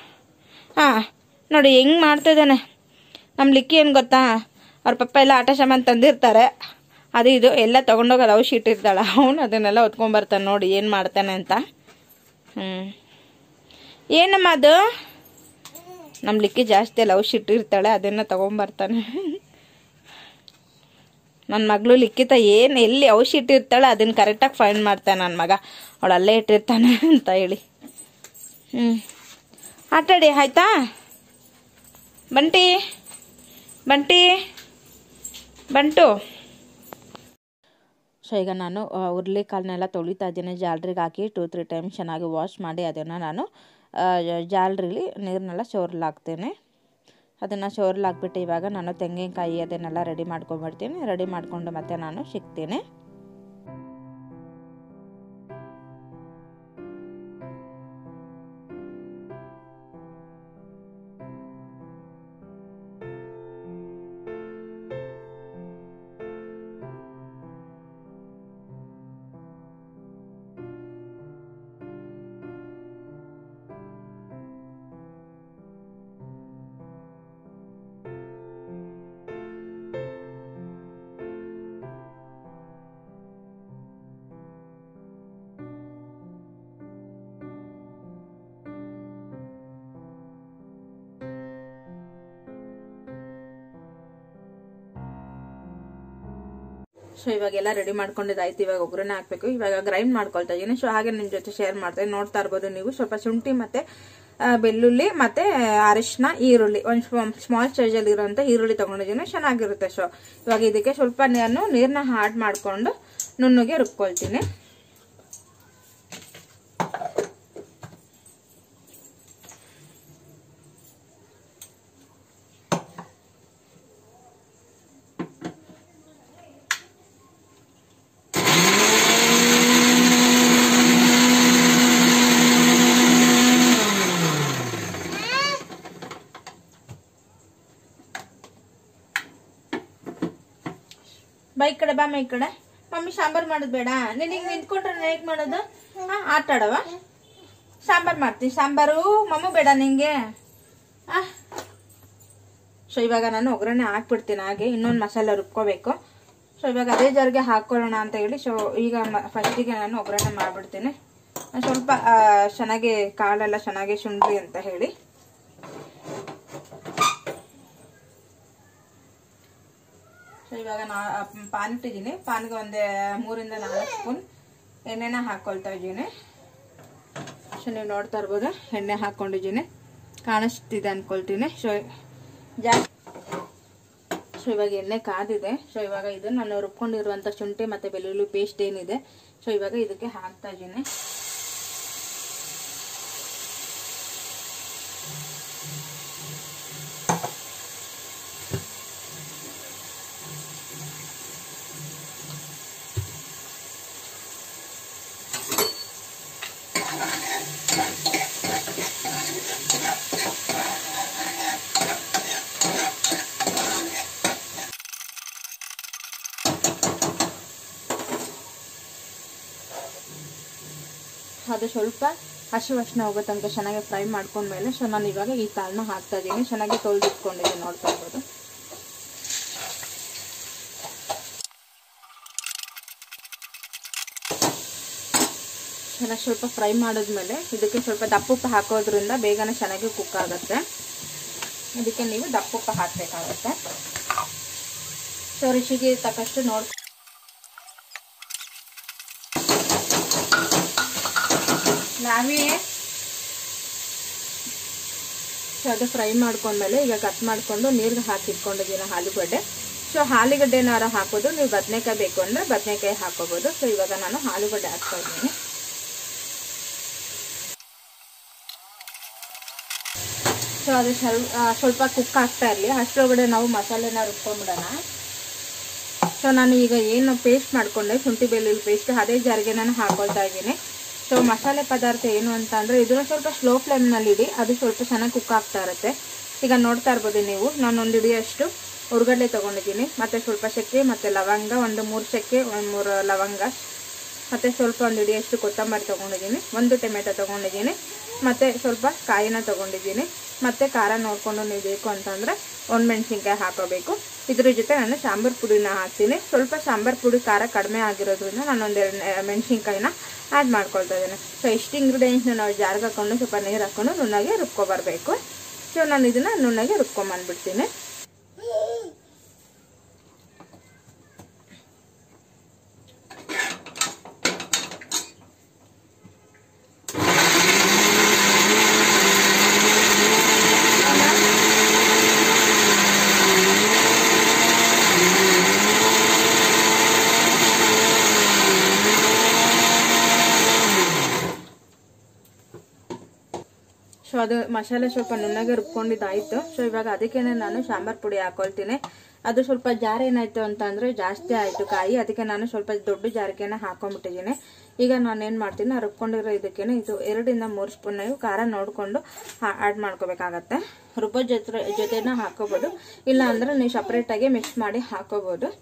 ಹಾಂ ನೋಡಿ ಹೆಂಗೆ ಮಾಡ್ತಿದ್ದಾನೆ ನಮ್ಮ ಲಿಕ್ಕಿ ಏನು ಗೊತ್ತಾ ಅವ್ರ ಪಪ್ಪ ಎಲ್ಲ ಆಟ ಸಾಮಾನು ತಂದಿರ್ತಾರೆ ಅದು ಇದು ಎಲ್ಲ ತೊಗೊಂಡೋಗೋದು ಔಷಧಿ ಇಟ್ಟಿರ್ತಾಳೆ ಅವನು ಅದನ್ನೆಲ್ಲ ಹೊತ್ಕೊಂಬರ್ತಾನೆ ನೋಡಿ ಏನು ಮಾಡ್ತಾನೆ ಅಂತ ಹ್ಞೂ ಏನಮ್ಮ ಅದು ನಮ್ಮ ಲಿಕ್ಕಿ ಜಾಸ್ತಿ ಎಲ್ಲ ಔಷಧಿ ಇಟ್ಟಿರ್ತಾಳೆ ಅದನ್ನು ತೊಗೊಂಬರ್ತಾನೆ ನನ್ನ ಮಗಳು ಲಿಖಿತ ಏನು ಎಲ್ಲಿ ಔಷಧಿ ಇಟ್ಟಿರ್ತಾಳೆ ಅದನ್ನು ಕರೆಕ್ಟಾಗಿ ಫೈಂಡ್ ಮಾಡ್ತಾನೆ ನನ್ನ ಮಗ ಅವಳು ಅಲ್ಲೇ ಇಟ್ಟಿರ್ತಾನೆ ಅಂತ ಹೇಳಿ ಹ್ಞೂ ಆಟಾಡಿ ಆಯ್ತಾ ಬಂಟಿ ಬಂಟಿ ಬಂಟು ಸೊ ಈಗ ನಾನು ಹುರ್ಲಿಕಾಳನ್ನೆಲ್ಲ ತೊಳಿತಾ ಇದ್ದೀನಿ ಜಾಲ್ರಿಗೆ ಹಾಕಿ ಟೂ ತ್ರೀ ಟೈಮ್ ಚೆನ್ನಾಗಿ ವಾಶ್ ಮಾಡಿ ಅದನ್ನು ನಾನು ಜಾಲ್ರಿಲಿ ನೀರನ್ನೆಲ್ಲ ಸೋರ್ಲಾಕ್ತೇನೆ ಅದನ್ನು ಸೋರ್ಲಾಕ್ಬಿಟ್ಟು ಇವಾಗ ನಾನು ತೆಂಗಿನಕಾಯಿ ಅದನ್ನೆಲ್ಲ ರೆಡಿ ಮಾಡ್ಕೊಂಡ್ಬಿಡ್ತೀನಿ ರೆಡಿ ಮಾಡಿಕೊಂಡು ಮತ್ತೆ ನಾನು ಸಿಗ್ತೀನಿ ಸೊ ಇವಾಗೆಲ್ಲ ರೆಡಿ ಮಾಡ್ಕೊಂಡಿದ್ದಾಯ್ತು ಇವಾಗ ಒಗ್ಗರಣೆ ಹಾಕ್ಬೇಕು ಇವಾಗ ಗ್ರೈಂಡ್ ಮಾಡ್ಕೊಳ್ತಾ ಇದ್ದೀನಿ ಸೊ ಹಾಗೆ ನಿಮ್ಮ ಜೊತೆ ಶೇರ್ ಮಾಡ್ತಾ ನೋಡ್ತಾ ಇರ್ಬೋದು ನೀವು ಸ್ವಲ್ಪ ಶುಂಠಿ ಮತ್ತೆ ಆ, ಬೆಳ್ಳುಳ್ಳಿ ಮತ್ತೆ ಅರಿಶಿನ ಈರುಳ್ಳಿ ಒಂದು ಸ್ಮಾಲ್ ಸೈಜಲ್ಲಿ ಇರುವಂತ ಈರುಳ್ಳಿ ತಗೊಂಡಿದ್ದೀನಿ ಚೆನ್ನಾಗಿರುತ್ತೆ ಸೊ ಇವಾಗ ಇದಕ್ಕೆ ಸ್ವಲ್ಪ ನಾನು ನೀರನ್ನ ಹಾಡ್ ಮಾಡ್ಕೊಂಡು ನುಣ್ಣಗೆ ರುಬ್ಕೊಳ್ತೀನಿ ಬಾ ಈ ಕಡೆ ಬಾ ಈ ಕಡೆ ಮಮ್ಮಿ ಸಾಂಬಾರ್ ಮಾಡೋದು ಬೇಡ ನೀನ್ ಹಿಂಗ್ ನಿಂತ್ಕೊಂಡ್ರೆ ಹೇಗ್ ಮಾಡೋದು ಹಾ ಆಟ ಆಡವ ಸಾಂಬಾರ್ ಮಾಡ್ತೀನಿ ಸಾಂಬಾರು ಮಮ್ಮ ಬೇಡ ನಿಂಗೆ ಆ ಸೊ ಇವಾಗ ನಾನು ಒಗ್ಗರಣೆ ಹಾಕ್ಬಿಡ್ತೀನಿ ಹಾಗೆ ಇನ್ನೊಂದು ಮಸಾಲೆ ರುಬ್ಕೋಬೇಕು ಸೊ ಇವಾಗ ಅದೇ ಜಾರಿಗೆ ಹಾಕೊಳ್ಳೋಣ ಅಂತ ಹೇಳಿ ಸೊ ಈಗ ಫಸ್ಟಿಗೆ ನಾನು ಒಗ್ಗರಣೆ ಮಾಡ್ಬಿಡ್ತೀನಿ ಸ್ವಲ್ಪ ಆ, ಚೆನ್ನಾಗಿ ಕಾಳೆಲ್ಲ ಚೆನ್ನಾಗಿ ಶುಂಠಿ ಅಂತ ಹೇಳಿ ಸೊ ಇವಾಗ ನಾ ಪಾನ್ ಇಟ್ಟಿದ್ದೀನಿ ಪಾನ್ಗೆ ಒಂದೇ ಮೂರಿಂದ ನಾಲ್ಕು ಸ್ಪೂನ್ ಎಣ್ಣೆನ ಹಾಕೊಳ್ತಾ ಇದ್ದೀನಿ ಸೊ ನೀವು ನೋಡ್ತಾ ಇರ್ಬೋದು ಎಣ್ಣೆ ಹಾಕ್ಕೊಂಡಿದ್ದೀನಿ ಕಾಣಿಸ್ತಿದೆ ಅನ್ಕೊಳ್ತೀನಿ ಸೊ ಜಾಸ್ತಿ ಸೊ ಇವಾಗ ಎಣ್ಣೆ ಕಾದಿದೆ ಸೊ ಇವಾಗ ಇದು ನಾನು ರುಬ್ಕೊಂಡಿರುವಂಥ ಶುಂಠಿ ಮತ್ತು ಬೆಳ್ಳುಳ್ಳಿ ಪೇಸ್ಟ್ ಏನಿದೆ ಸೊ ಇವಾಗ ಇದಕ್ಕೆ ಹಾಕ್ತಾ ಇದ್ದೀನಿ ಅದು ಸ್ವಲ್ಪ ಹಸಿ ವಾಸನೆ ಹೋಗೋ ತನಕ ಚೆನ್ನಾಗಿ ಫ್ರೈ ಮಾಡ್ಕೊಂಡ್ಮೇಲೆ ಸೊ ನಾನು ಇವಾಗ ಈ ಕಾಳನ್ನ ಹಾಕ್ತಾ ಇದ್ದೀನಿ ಚೆನ್ನಾಗಿ ತೊಳೆದಿಟ್ಕೊಂಡಿದ್ದೀನಿ ನೋಡ್ತಾ ಇರ್ಬೋದು ಚೆನ್ನಾಗಿ ಸ್ವಲ್ಪ ಫ್ರೈ ಮಾಡಿದ್ಮೇಲೆ ಇದಕ್ಕೆ ಸ್ವಲ್ಪ ದಪ್ಪುಪ್ಪ ಹಾಕೋದ್ರಿಂದ ಬೇಗನೆ ಚೆನ್ನಾಗಿ ಕುಕ್ ಆಗುತ್ತೆ ಇದಕ್ಕೆ ನೀವು ದಪ್ಪುಪ್ಪ ಹಾಕಬೇಕಾಗತ್ತೆ ಸೊ ರುಚಿಗೆ ತಕ್ಕಷ್ಟು ನೋಡ್ ನಾವೇ ಸೊ ಅದು ಫ್ರೈ ಮಾಡ್ಕೊಂಡ್ಮೇಲೆ ಈಗ ಕಟ್ ಮಾಡ್ಕೊಂಡು ನೀರಿಗೆ ಹಾಕಿಟ್ಕೊಂಡಿದ್ದೀನಿ ಆಲೂಗಡ್ಡೆ ಸೊ ಆಲೂಗಡ್ಡೆನಾರ ಹಾಕೋದು ನೀವು ಬದನೆಕಾಯಿ ಬೇಕು ಅಂದ್ರೆ ಬದನೆಕಾಯಿ ಹಾಕೋಬಹುದು ಸೊ ಇವಾಗ ನಾನು ಆಲೂಗಡ್ಡೆ ಹಾಕ್ತಾ ಇದ್ದೀನಿ ಸೊ ಅದು ಸ್ವಲ್ಪ ಸ್ವಲ್ಪ ಕುಕ್ ಆಗ್ತಾ ಇರಲಿ ಅಷ್ಟರೊಳಗಡೆ ನಾವು ಮಸಾಲೆನ ರುಬ್ಕೊಂಡ್ಬಿಡೋಣ ಸೊ ನಾನು ಈಗ ಏನು ಪೇಸ್ಟ್ ಮಾಡ್ಕೊಂಡೆ ಶುಂಠಿ ಬೆಳ್ಳುಳ್ಳಿ ಪೇಸ್ಟ್ ಅದೇ ಜಾರಿಗೆ ನಾನು ಹಾಕೊಳ್ತಾ ಇದ್ದೀನಿ ಸೊ ಮಸಾಲೆ ಪದಾರ್ಥ ಏನು ಅಂತ ಅಂದರೆ ಇದನ್ನ ಸ್ವಲ್ಪ ಸ್ಲೋ ಫ್ಲೇಮ್ನಲ್ಲಿ ಇಡಿ ಅದು ಸ್ವಲ್ಪ ಚೆನ್ನಾಗಿ ಕುಕ್ ಆಗ್ತಾ ಇರುತ್ತೆ ಈಗ ನೋಡ್ತಾ ಇರ್ಬೋದು ನೀವು ನಾನು ಒಂದು ಹಿಡಿಯಷ್ಟು ಉರ್ಗಡ್ಲೆ ತೊಗೊಂಡಿದ್ದೀನಿ ಮತ್ತು ಸ್ವಲ್ಪ ಚಕ್ಕೆ ಮತ್ತು ಲವಂಗ ಒಂದು ಮೂರು ಚಕ್ಕೆ ಒಂದು ಮೂರು ಲವಂಗ ಮತ್ತು ಸ್ವಲ್ಪ ಒಂದು ಹಿಡಿಯಷ್ಟು ಕೊತ್ತಂಬರಿ ತೊಗೊಂಡಿದ್ದೀನಿ ಒಂದು ಟೊಮೆಟೊ ತೊಗೊಂಡಿದ್ದೀನಿ ಮತ್ತು ಸ್ವಲ್ಪ ಕಾಯಿನ ತೊಗೊಂಡಿದ್ದೀನಿ ಮತ್ತು ಖಾರ ನೋಡಿಕೊಂಡು ನೀವು ಬೇಕು ಅಂತಂದರೆ ಒಂದು ಮೆಣಸಿನ್ಕಾಯಿ ಹಾಕೋಬೇಕು ಇದ್ರ ಜೊತೆ ನಾನು ಸಾಂಬಾರು ಪುಡಿನ ಹಾಕ್ತೀನಿ ಸ್ವಲ್ಪ ಸಾಂಬಾರು ಪುಡಿ ಖಾರ ಕಡಿಮೆ ಆಗಿರೋದ್ರಿಂದ ನಾನು ಒಂದೆರಡು ಮೆಣಸಿನ್ಕಾಯಿನ ಆ್ಯಡ್ ಮಾಡ್ಕೊಳ್ತಾ ಇದ್ದೀನಿ ಸೊ ಇಷ್ಟು ಇಂಗ್ರೀಡಿಯೆಂಟ್ಸ್ನ ನಾವು ಜಾರ್ಗೆ ಹಾಕ್ಕೊಂಡು ಸ್ವಲ್ಪ ನೀರು ಹಾಕ್ಕೊಂಡು ನುಣ್ಣಗೆ ರುಬ್ಕೊಬರ್ಬೇಕು ಸೊ ನಾನು ಇದನ್ನು ನುಣ್ಣಗೆ ರುಬ್ಕೊಂಬಂದ್ಬಿಡ್ತೀನಿ ಸೊ ಅದು ಮಸಾಲೆ ಸ್ವಲ್ಪ ನುಣ್ಣಗೆ ರುಬ್ಕೊಂಡಿದ್ದಾಯ್ತು ಸೊ ಇವಾಗ ಅದಕ್ಕೇನೆ ನಾನು ಸಾಂಬಾರ್ ಪುಡಿ ಹಾಕೊಳ್ತೀನಿ ಅದು ಸ್ವಲ್ಪ ಜಾರ್ ಏನಾಯ್ತು ಅಂತ ಅಂದ್ರೆ ಜಾಸ್ತಿ ಆಯ್ತು ಕಾಯಿ ಅದಕ್ಕೆ ನಾನು ಸ್ವಲ್ಪ ದೊಡ್ಡ ಜಾರಿಗೆನ ಹಾಕೊಂಡ್ಬಿಟ್ಟಿದ್ದೀನಿ ಈಗ ನಾನು ಏನು ಮಾಡ್ತೀನಿ ಆ ರುಬ್ಕೊಂಡಿರೋ ಇದಕ್ಕೇನೆ ಇದು ಎರಡರಿಂದ ಮೂರು ಸ್ಪೂನ್ ನೀವು ಖಾರ ನೋಡಿಕೊಂಡು ಆ್ಯಡ್ ಮಾಡ್ಕೋಬೇಕಾಗತ್ತೆ ರುಬ್ಬೋ ಜೊತೆ ಜೊತೆನ ಹಾಕೋಬೋದು ಇಲ್ಲ ಅಂದ್ರೆ ನೀವು ಸಪ್ರೇಟಾಗಿ ಮಿಕ್ಸ್ ಮಾಡಿ ಹಾಕೋಬೋದು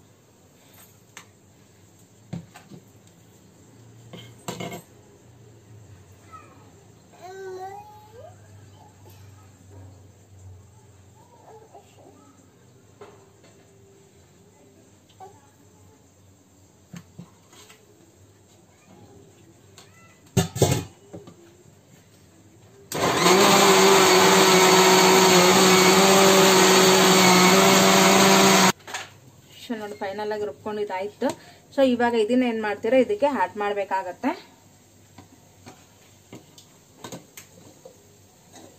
ಸೊ ನೋಡಿ ಫೈನಲ್ ಆಗಿ ರುಬ್ಕೊಂಡಿದ್ದಾಯ್ತು ಸೊ ಇವಾಗ ಇದನ್ನ ಏನ್ ಮಾಡ್ತೀರಾ ಇದಕ್ಕೆ ಆಡ್ ಮಾಡ್ಬೇಕಾಗತ್ತೆ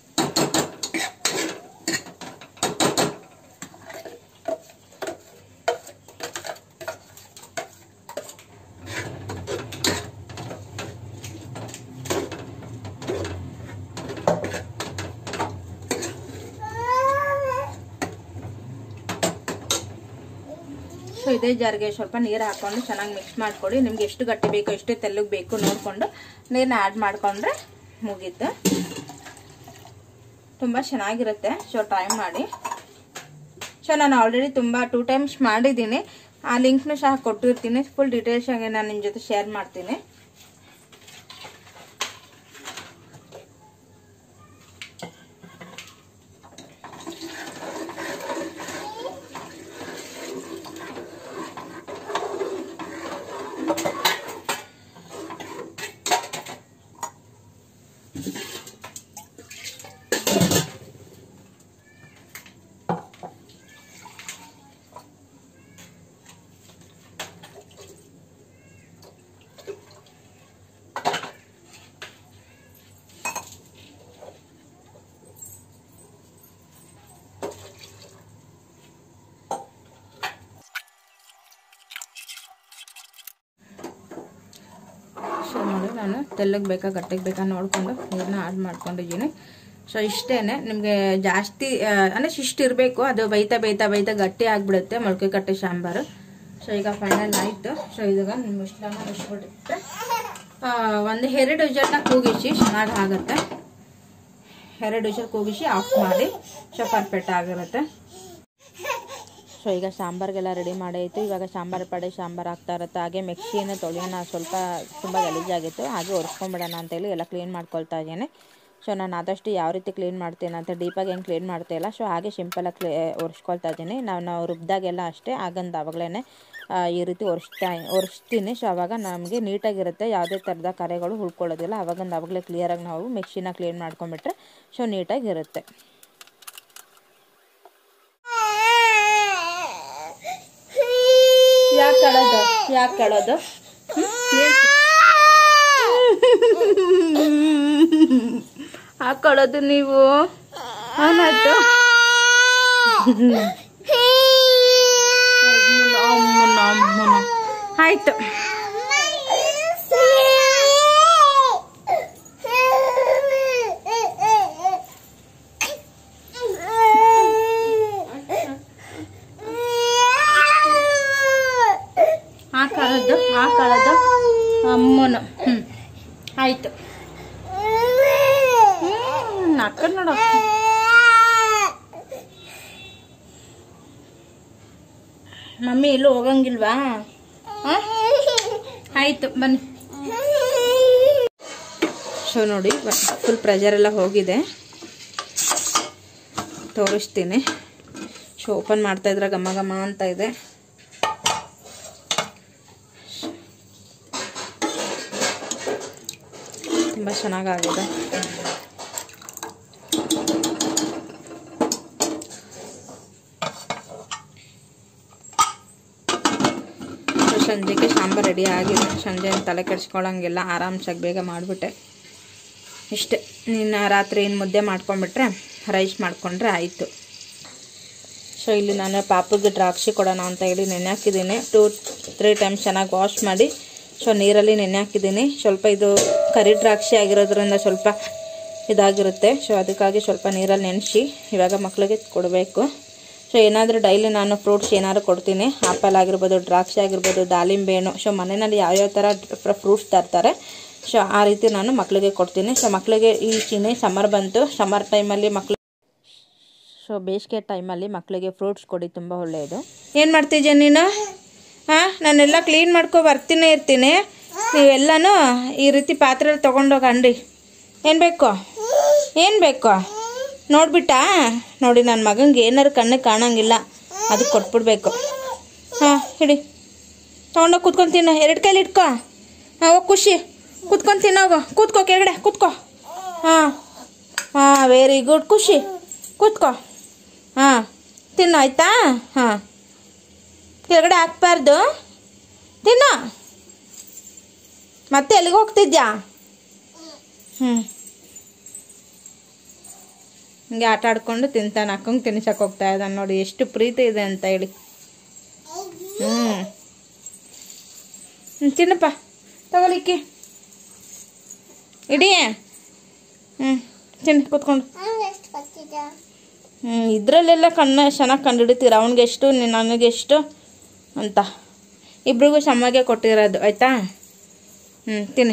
ಸೊ ಇದೇ ಜಾರ್ಗೆ ಸ್ವಲ್ಪ ನೀರು ಹಾಕೊಂಡು ಚೆನ್ನಾಗಿ ಮಿಕ್ಸ್ ಮಾಡ್ಕೊಳ್ಳಿ ನಿಮ್ಗೆ ಎಷ್ಟು ಗಟ್ಟಿ ಬೇಕೋ ಎಷ್ಟು ತೆಲ್ಲಗೆ ಬೇಕು ನೋಡಿಕೊಂಡು ನೀರನ್ನ ಆ್ಯಡ್ ಮಾಡಿಕೊಂಡ್ರೆ ಮುಗೀತು ತುಂಬ ಚೆನ್ನಾಗಿರುತ್ತೆ ಸೊ ಟ್ರೈ ಮಾಡಿ ಸೊ ನಾನು ಆಲ್ರೆಡಿ ತುಂಬ ಟೂ ಟೈಮ್ಸ್ ಮಾಡಿದ್ದೀನಿ ಆ ಲಿಂಕ್ನು ಸಹ ಕೊಟ್ಟಿರ್ತೀನಿ ಫುಲ್ ಡೀಟೇಲ್ಸ್ ಆಗಿ ನಾನು ನಿಮ್ಮ ಜೊತೆ ಶೇರ್ ಮಾಡ್ತೀನಿ ಸೊ ನೋಡಿ ನಾನು ತೆಲ್ಲಗೆ ಬೇಕಾ ಗಟ್ಟಿಗೆ ಬೇಕಾ ನೋಡಿಕೊಂಡು ನೀರನ್ನ ಆ್ಯಡ್ ಮಾಡ್ಕೊಂಡಿದ್ದೀನಿ ಸೊ ಇಷ್ಟೇ ನಿಮಗೆ ಜಾಸ್ತಿ ಆ, ಅಂದರೆ ಶಿಷ್ಟು ಇರಬೇಕು ಅದು ಬೈತಾ ಬೈತಾ ಬೈತಾ ಗಟ್ಟಿ ಆಗಿಬಿಡುತ್ತೆ ಮೊಳಕೆ ಕಟ್ಟೆ ಸಾಂಬಾರು ಸೊ ಈಗ ಫೈನಲ್ ಆಯಿತು ಸೊ ಇದಾಗ ನಿಮ್ಮ ಮಿಶ್ರಣ ಮುಚ್ಚಿಬಿಡುತ್ತೆ ಒಂದು ಎರಡು ವಿಜಲ್ನ ಕೂಗಿಸಿ ಚೆನ್ನಾಗಿ ಆಗುತ್ತೆ ಎರಡು ವಿಷಲ್ ಕೂಗಿಸಿ ಆಫ್ ಮಾಡಿ ಸೊ ಪರ್ಫೆಕ್ಟ್ ಆಗಿರುತ್ತೆ ಸೊ ಈಗ ಸಾಂಬಾರಿಗೆಲ್ಲ ರೆಡಿ ಮಾಡೈತು ಇವಾಗ ಸಾಂಬಾರು ಪಡೆ ಸಾಂಬಾರು ಆಗ್ತಾ ಇರುತ್ತೆ ಹಾಗೆ ಮಿಕ್ಸಿಯನ್ನು ತೊಳೆಯೋಣ ಸ್ವಲ್ಪ ತುಂಬ ಗಲೀಜಾಗಿತ್ತು ಹಾಗೆ ಒರೆಸ್ಕೊಂಬಿಡೋಣ ಅಂತೇಳಿ ಎಲ್ಲ ಕ್ಲೀನ್ ಮಾಡ್ಕೊಳ್ತಾ ಇದ್ದೇನೆ ಸೊ ನಾನು ಆದಷ್ಟು ಯಾವ ರೀತಿ ಕ್ಲೀನ್ ಮಾಡ್ತೇನೆ ಅಂತ ಡೀಪಾಗಿ ಏನು ಕ್ಲೀನ್ ಮಾಡ್ತಾಯಿಲ್ಲ ಸೊ ಹಾಗೆ ಸಿಂಪಲಾಗಿ ಕ್ಲೇ ಒರೆಸ್ಕೊಳ್ತಾ ಇದ್ದೀನಿ ನಾವು ನಾವು ರುಬ್ದಾಗೆಲ್ಲ ಅಷ್ಟೇ ಆಗಂದು ಅವಾಗಲೇ ಈ ರೀತಿ ಒರೆಸ್ತಾ ಒರೆಸ್ತೀನಿ ಸೊ ಅವಾಗ ನಮಗೆ ನೀಟಾಗಿರುತ್ತೆ ಯಾವುದೇ ಥರದ ಕರೆಗಳು ಉಳ್ಕೊಳ್ಳೋದಿಲ್ಲ ಅವಾಗಂದು ಅವಾಗಲೇ ಕ್ಲಿಯರಾಗಿ ನಾವು ಮಿಕ್ಸಿನ ಕ್ಲೀನ್ ಮಾಡ್ಕೊಂಬಿಟ್ರೆ ಸೊ ನೀಟಾಗಿರುತ್ತೆ ಯಾಕೆ ಕಳೋದು ಯಾಕೆ ಕಳೋದು ಹಾಕೊಳ್ಳೋದು ನೀವು ಅವನದ್ದು ಅಮ್ಮನ ಅಮ್ಮನ ಆಯ್ತು ಹಾಕೊಳ್ಳೋದು ಹಾಕೊಳ್ಳೋದು ಅಮ್ಮನ ಹ್ಞೂ ಆಯ್ತು ಹ್ಞೂ ಅಕ್ಕ ನೋಡು ಮಮ್ಮಿ ಎಲ್ಲೂ ಹೋಗಂಗಿಲ್ವಾ ಆ? ಆಯ್ತು ಬನ್ನಿ ಸೊ ನೋಡಿ ಫುಲ್ ಪ್ರೆಷರ್ ಎಲ್ಲ ಹೋಗಿದೆ ತೋರಿಸ್ತೀನಿ ಸೊ ಓಪನ್ ಮಾಡ್ತಾ ಇದ್ರೆ ಘಮ ಘಮ ಅಂತ ಇದೆ ತುಂಬ ಚೆನ್ನಾಗಾಗಿದೆ ಸೊ ಸಂಜೆಗೆ ಸಾಂಬಾರು ರೆಡಿ ಆಗಿದೆ ಸಂಜೆ ತಲೆ ಕೆಡಿಸ್ಕೊಳ್ಳೋಂಗಿಲ್ಲ ಆರಾಮ್ಸಾಗಿ ಬೇಗ ಮಾಡಿಬಿಟ್ಟೆ ಇಷ್ಟೇ ನೀನು ರಾತ್ರಿ ಏನು ಮುದ್ದೆ ಮಾಡ್ಕೊಂಬಿಟ್ರೆ ರೈಸ್ ಮಾಡಿಕೊಂಡ್ರೆ ಆಯಿತು ಸೊ ಇಲ್ಲಿ ನಾನು ಪಾಪುಗೆ ದ್ರಾಕ್ಷಿ ಕೊಡೋಣ ಅಂತ ಹೇಳಿ ನೆನೆ ಹಾಕಿದ್ದೀನಿ ಟೂ ತ್ರೀ ಟೈಮ್ಸ್ ಚೆನ್ನಾಗಿ ವಾಶ್ ಮಾಡಿ ಸೊ ನೀರಲ್ಲಿ ನೆನೆ ಹಾಕಿದ್ದೀನಿ ಸ್ವಲ್ಪ ಇದು ಕರಿ ದ್ರಾಕ್ಷಿ ಆಗಿರೋದ್ರಿಂದ ಸ್ವಲ್ಪ ಇದಾಗಿರುತ್ತೆ ಸೊ ಅದಕ್ಕಾಗಿ ಸ್ವಲ್ಪ ನೀರಲ್ಲಿ ನೆನೆಸಿ ಇವಾಗ ಮಕ್ಕಳಿಗೆ ಕೊಡಬೇಕು ಸೊ ಏನಾದರೂ ಡೈಲಿ ನಾನು ಫ್ರೂಟ್ಸ್ ಏನಾದ್ರು ಕೊಡ್ತೀನಿ ಆಪಲ್ ಆಗಿರ್ಬೋದು ದ್ರಾಕ್ಷಿ ಆಗಿರ್ಬೋದು ದಾಳಿಂಬೆ ಹಣ್ಣು ಸೊ ಮನೆಯಲ್ಲಿ ಯಾವ್ಯಾವ ಥರ ಫ್ರೂಟ್ಸ್ ತರ್ತಾರೆ ಸೊ ಆ ರೀತಿ ನಾನು ಮಕ್ಕಳಿಗೆ ಕೊಡ್ತೀನಿ ಸೊ ಮಕ್ಕಳಿಗೆ ಈ ಚಿನ್ನೆ ಸಮ್ಮರ್ ಬಂತು ಸಮ್ಮರ್ ಟೈಮಲ್ಲಿ ಮಕ್ಳು ಸೊ ಬೇಸಿಗೆ ಟೈಮಲ್ಲಿ ಮಕ್ಕಳಿಗೆ ಫ್ರೂಟ್ಸ್ ಕೊಡಿ ತುಂಬ ಒಳ್ಳೆಯದು ಏನು ಮಾಡ್ತಿದ್ಯಾ ನೀನು ಹಾಂ ನಾನೆಲ್ಲ ಕ್ಲೀನ್ ಮಾಡ್ಕೊ ಬರ್ತೀನಿ ಇರ್ತೀನಿ ನೀವೆಲ್ಲನೂ ಈ ರೀತಿ ಪಾತ್ರೆಯಲ್ಲಿ ತೊಗೊಂಡೋಗಿ ಅಂಡಿ ಏನು ಬೇಕು ಏನು ಬೇಕು ನೋಡ್ಬಿಟ್ಟಾ ನೋಡಿ ನನ್ನ ಮಗಂಗೆ ಏನಾರು ಕಣ್ಣಿಗೆ ಕಾಣಂಗಿಲ್ಲ ಅದಕ್ಕೆ ಕೊಟ್ಬಿಡ್ಬೇಕು ಹಾಂ ಹಿಡಿ ತೊಗೊಂಡೋಗಿ ಕೂತ್ಕೊಂಡು ತಿನ್ನು ಎರಡು ಕೈಲಿ ಇಟ್ಕೋ ಹಾಂ ಹೋಗಿ ಖುಷಿ ಕೂತ್ಕೊಂಡು ತಿನ್ನೋಗು ಕೂತ್ಕೋ ಕೆಳಗಡೆ ಕೂತ್ಕೋ ಹಾಂ ಹಾಂ ವೆರಿ ಗುಡ್ ಖುಷಿ ಕೂತ್ಕೋ ಹಾಂ ತಿನ್ನು ಆಯ್ತಾ ಹಾಂ ಕೆಳಗಡೆ ಹಾಕ್ಬಾರ್ದು ತಿನ್ನು ಮತ್ತೆ ಎಲ್ಲಿಗೆ ಹೋಗ್ತಿದ್ಯಾ ಹ್ಞೂ ಹಿಂಗೆ ಆಟ ಆಡ್ಕೊಂಡು ತಿಂತಾನೆ ಅಕ್ಕಂಗೆ ತಿನ್ಸಕ್ಕೆ ಹೋಗ್ತಾ ಇದ್ದಾನೆ ನೋಡಿ ಎಷ್ಟು ಪ್ರೀತಿ ಇದೆ ಅಂತ ಹೇಳಿ ಹ್ಞೂ ಹ್ಞೂ ತಿನ್ನಪ್ಪ ತಗೊಲಿಕ್ಕೆ ಇಡೀ ಹ್ಞೂ ತಿನ್ನು ಕೂತ್ಕೊಂಡು ಹ್ಞೂ ಇದರಲ್ಲೆಲ್ಲ ಕಣ್ಣು ಚೆನ್ನಾಗಿ ಕಂಡುಹಿಡಿತೀರ ಅವ್ನಿಗೆ ಎಷ್ಟು ನನಗೆ ಎಷ್ಟು ಅಂತ ಇಬ್ರಿಗೂ ಸಮಗೆ ಕೊಟ್ಟಿರೋದು ಆಯಿತಾ ಹ್ಞೂ ತಿನ್ನಿ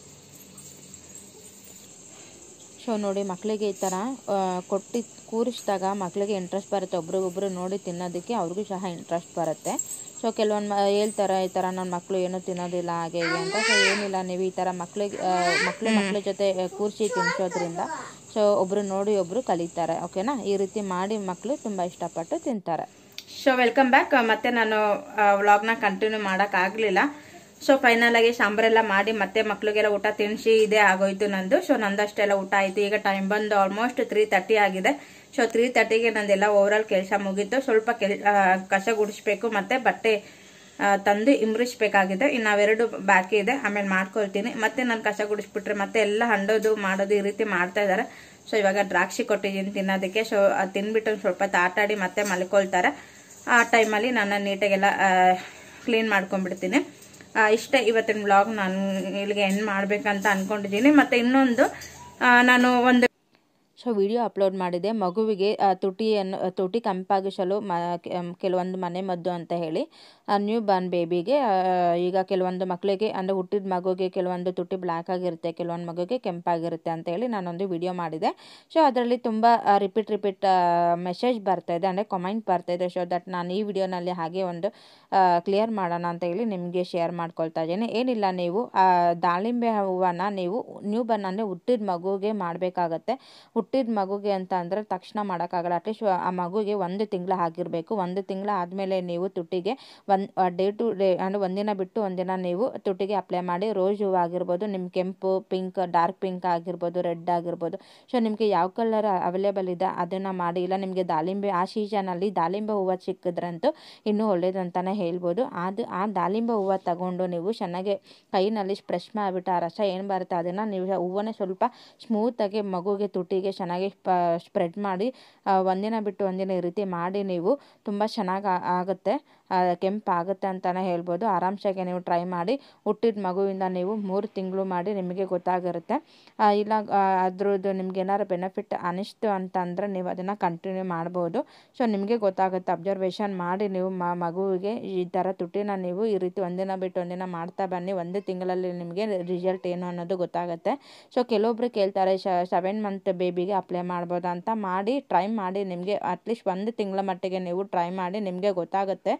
ಸೊ ನೋಡಿ ಮಕ್ಕಳಿಗೆ ಈ ಥರ ಕೊಟ್ಟು ಕೂರಿಸಿದಾಗ ಮಕ್ಕಳಿಗೆ ಇಂಟ್ರೆಸ್ಟ್ ಬರುತ್ತೆ ಒಬ್ರಿಗೊಬ್ರು ನೋಡಿ ತಿನ್ನೋದಕ್ಕೆ ಅವ್ರಿಗೂ ಸಹ ಇಂಟ್ರೆಸ್ಟ್ ಬರುತ್ತೆ ಸೊ ಕೆಲವೊಂದು ಹೇಳ್ತಾರೆ ಈ ಥರ ನನ್ನ ಮಕ್ಕಳು ಏನೂ ತಿನ್ನೋದಿಲ್ಲ ಹಾಗೆ ಹೀಗೆ ಅಂತ ಸೊ ಏನಿಲ್ಲ ನೀವು ಈ ಥರ ಮಕ್ಳಿಗೆ ಮಕ್ಕಳು ಮಕ್ಕಳ ಜೊತೆ ಕೂರಿಸಿ ತಿನ್ನಿಸೋದ್ರಿಂದ ಸೊ ಒಬ್ಬರು ನೋಡಿ ಒಬ್ಬರು ಕಲಿತಾರೆ ಓಕೆನಾ ಈ ರೀತಿ ಮಾಡಿ ಮಕ್ಕಳು ತುಂಬ ಇಷ್ಟಪಟ್ಟು ತಿಂತಾರೆ ಸೊ ವೆಲ್ಕಮ್ ಬ್ಯಾಕ್ ಮತ್ತೆ ನಾನು ವ್ಲಾಗ್ನ ಕಂಟಿನ್ಯೂ ಮಾಡೋಕ್ಕಾಗಲಿಲ್ಲ ಸೊ ಫೈನಲ್ ಆಗಿ ಸಾಂಬಾರೆಲ್ಲ ಮಾಡಿ ಮತ್ತೆ ಮಕ್ಳಿಗೆಲ್ಲ ಊಟ ತಿನ್ನಿಸಿ ಇದೇ ಆಗೋಯ್ತು ನಂದು ಸೊ ನಂದಷ್ಟೆಲ್ಲ ಊಟ ಆಯ್ತು ಈಗ ಟೈಮ್ ಬಂದು ಆಲ್ಮೋಸ್ಟ್ ತ್ರೀ ತರ್ಟಿ ಆಗಿದೆ ಸೊ ತ್ರೀ ತರ್ಟಿಗೆ ನಂದೆಲ್ಲ ಓವರಾಲ್ ಕೆಲಸ ಮುಗೀತು ಸ್ವಲ್ಪ ಕೆಲ್ ಆ, ಕಸ ಗುಡಿಸ್ಬೇಕು ಮತ್ತೆ ಬಟ್ಟೆ ಆ, ತಂದು ಇಮ್ರಿಸ್ಬೇಕಾಗಿದೆ ಇನ್ನು ಅವೆರಡು ಬಾಕಿ ಇದೆ ಆಮೇಲೆ ಮಾಡ್ಕೊಳ್ತೀನಿ ಮತ್ತೆ ನಾನು ಕಸ ಗುಡಿಸ್ಬಿಟ್ರೆ ಮತ್ತೆ ಎಲ್ಲ ಹಂಡೋದು ಮಾಡೋದು ಈ ರೀತಿ ಮಾಡ್ತಾ ಇದ್ದಾರೆ ಸೊ ಇವಾಗ ದ್ರಾಕ್ಷಿ ಕೊಟ್ಟಿದ್ದೀನಿ ತಿನ್ನೋದಕ್ಕೆ ಸೊ ಅದು ತಿನ್ಬಿಟ್ಟು ಒಂದ್ ಸ್ವಲ್ಪ ಹೊತ್ತು ಆಟ ಆಡಿ ಮತ್ತೆ ಮಲ್ಕೊಳ್ತಾರೆ ಆ ಟೈಮಲ್ಲಿ ನಾನು ನೀಟಾಗೆಲ್ಲ ಕ್ಲೀನ್ ಮಾಡ್ಕೊಂಡ್ಬಿಡ್ತೀನಿ ಆ, ಇಷ್ಟೇ ಇವತ್ತಿನ ಬ್ಲಾಗ್ ನಾನು ಇಲ್ಲಿಗೆ ಎಂಡ್ ಮಾಡ್ಬೇಕಂತ ಅನ್ಕೊಂಡಿದ್ದೀನಿ ಮತ್ತೆ ಇನ್ನೊಂದು ಆ, ನಾನು ಒಂದು ಸೊ ವಿಡಿಯೋ ಅಪ್ಲೋಡ್ ಮಾಡಿದೆ ಮಗುವಿಗೆ ಆ, ತುಟಿಯನ್ನು ಆ, ತುಟಿ ಕಂಪಾಗಿಸಲು ಮ ಕೆ- ಕೆಲವೊಂದು ಮನೆ ಮದ್ದು ಅಂತ ಹೇಳಿ ನ್ಯೂ ಬಾರ್ನ್ ಬೇಬಿಗೆ ಈಗ ಕೆಲವೊಂದು ಮಕ್ಕಳಿಗೆ ಅಂದರೆ ಹುಟ್ಟಿದ ಮಗುಗೆ ಕೆಲವೊಂದು ತುಟಿ ಬ್ಲ್ಯಾಕ್ ಆಗಿರುತ್ತೆ ಕೆಲವೊಂದು ಮಗುಗೆ ಕೆಂಪಾಗಿರುತ್ತೆ ಅಂತ ಹೇಳಿ ನಾನೊಂದು ವಿಡಿಯೋ ಮಾಡಿದೆ ಸೊ ಅದರಲ್ಲಿ ತುಂಬ ರಿಪೀಟ್ ರಿಪೀಟ್ ಮೆಸೇಜ್ ಬರ್ತಾ ಇದೆ ಅಂದರೆ ಕಮೆಂಟ್ ಬರ್ತಾ ಇದೆ ಸೊ ದಟ್ ನಾನು ಈ ವಿಡಿಯೋನಲ್ಲಿ ಹಾಗೆ ಒಂದು ಕ್ಲಿಯರ್ ಮಾಡೋಣ ಅಂತ ಹೇಳಿ ನಿಮಗೆ ಶೇರ್ ಮಾಡ್ಕೊಳ್ತಾ ಇದ್ದೀನಿ ಏನಿಲ್ಲ ನೀವು ಆ, ದಾಳಿಂಬೆ ಹೂವನ್ನು ನೀವು ನ್ಯೂ ಬರ್ನ್ ಅಂದರೆ ಹುಟ್ಟಿದ ಮಗುಗೆ ಮಾಡಬೇಕಾಗತ್ತೆ ಹುಟ್ಟಿದ ಮಗುಗೆ ಅಂತ ಅಂದರೆ ತಕ್ಷಣ ಮಾಡೋಕ್ಕಾಗಲ್ಲ ಅಟ್ಲೀಸ್ಟ್ ಆ ಮಗುಗೆ ಒಂದು ತಿಂಗಳು ಆಗಿರಬೇಕು ಒಂದು ತಿಂಗಳು ಆದಮೇಲೆ ನೀವು ತುಟಿಗೆ ಒಂದು ಡೇ ಟು ಡೇ ಅಂದರೆ ಒಂದಿನ ಬಿಟ್ಟು ಒಂದಿನ ನೀವು ತುಟಿಗೆ ಅಪ್ಲೈ ಮಾಡಿ ರೋಸ್ ಹೂವು ಆಗಿರ್ಬೋದು ನಿಮ್ಮ ಕೆಂಪು ಪಿಂಕ್ ಡಾರ್ಕ್ ಪಿಂಕ್ ಆಗಿರ್ಬೋದು ರೆಡ್ ಆಗಿರ್ಬೋದು ಸೊ ನಿಮಗೆ ಯಾವ ಕಲರ್ ಅವೈಲೇಬಲ್ ಇದೆ ಅದನ್ನು ಮಾಡಿ ಇಲ್ಲ ನಿಮಗೆ ದಾಳಿಂಬೆ ಆ ಸೀಸನಲ್ಲಿ ದಾಳಿಂಬೆ ಹೂವು ಸಿಕ್ಕಿದ್ರಂತೂ ಇನ್ನೂ ಒಳ್ಳೇದು ಅಂತಲೇ ಹೇಳ್ಬೋದು ಅದು ಆ ದಾಳಿಂಬೆ ಹೂವು ತಗೊಂಡು ನೀವು ಚೆನ್ನಾಗಿ ಕೈನಲ್ಲಿ ಸ್ಪ್ರೆಶ್ ಮಾಡಿಬಿಟ್ಟು ಆ ರಸ ಏನು ಬರುತ್ತೆ ಅದನ್ನು ನೀವು ಹೂವನ್ನೇ ಸ್ವಲ್ಪ ಸ್ಮೂತಾಗಿ ಮಗುಗೆ ತುಟಿಗೆ ಚೆನ್ನಾಗಿ ಸ್ಪ್ರೆಡ್ ಮಾಡಿ ಆ, ಒಂದಿನ ಬಿಟ್ಟು ಒಂದಿನ ಈ ರೀತಿ ಮಾಡಿ ನೀವು ತುಂಬ ಚೆನ್ನಾಗಿ ಆಗುತ್ತೆ ಆ, ಕೆಂಪು ಆಗುತ್ತೆ ಅಂತಲೇ ಹೇಳ್ಬೋದು ಆರಾಮ್ಸಾಗಿ ನೀವು ಟ್ರೈ ಮಾಡಿ ಹುಟ್ಟಿದ ಮಗುವಿಂದ ನೀವು ಮೂರು ತಿಂಗಳು ಮಾಡಿ ನಿಮಗೆ ಗೊತ್ತಾಗಿರುತ್ತೆ ಆ, ಇಲ್ಲ ಆ, ಅದ್ರದ್ದು ನಿಮ್ಗೆ ಏನಾರು ಬೆನಿಫಿಟ್ ಅನಿಸ್ತು ಅಂತಂದರೆ ನೀವು ಅದನ್ನು ಕಂಟಿನ್ಯೂ ಮಾಡ್ಬೋದು ಸೊ ನಿಮಗೆ ಗೊತ್ತಾಗುತ್ತೆ ಅಬ್ಸರ್ವೇಷನ್ ಮಾಡಿ ನೀವು ಮ ಮಗುವಿಗೆ ಈ ಥರ ತುಟಿನ ನೀವು ಈ ರೀತಿ ಒಂದಿನ ಬಿಟ್ಟು ಒಂದಿನ ಮಾಡ್ತಾ ಬನ್ನಿ ಒಂದು ತಿಂಗಳಲ್ಲಿ ನಿಮಗೆ ರಿಸಲ್ಟ್ ಏನು ಅನ್ನೋದು ಗೊತ್ತಾಗುತ್ತೆ ಸೊ ಕೆಲವೊಬ್ರು ಕೇಳ್ತಾರೆ ಸೆವೆನ್ ಮಂತ್ ಬೇಬಿಗೆ ಅಪ್ಲೈ ಮಾಡ್ಬೋದಾ ಅಂತ ಮಾಡಿ ಟ್ರೈ ಮಾಡಿ ನಿಮಗೆ ಅಟ್ಲೀಸ್ಟ್ ಒಂದು ತಿಂಗಳ ಮಟ್ಟಿಗೆ ನೀವು ಟ್ರೈ ಮಾಡಿ ನಿಮಗೆ ಗೊತ್ತಾಗುತ್ತೆ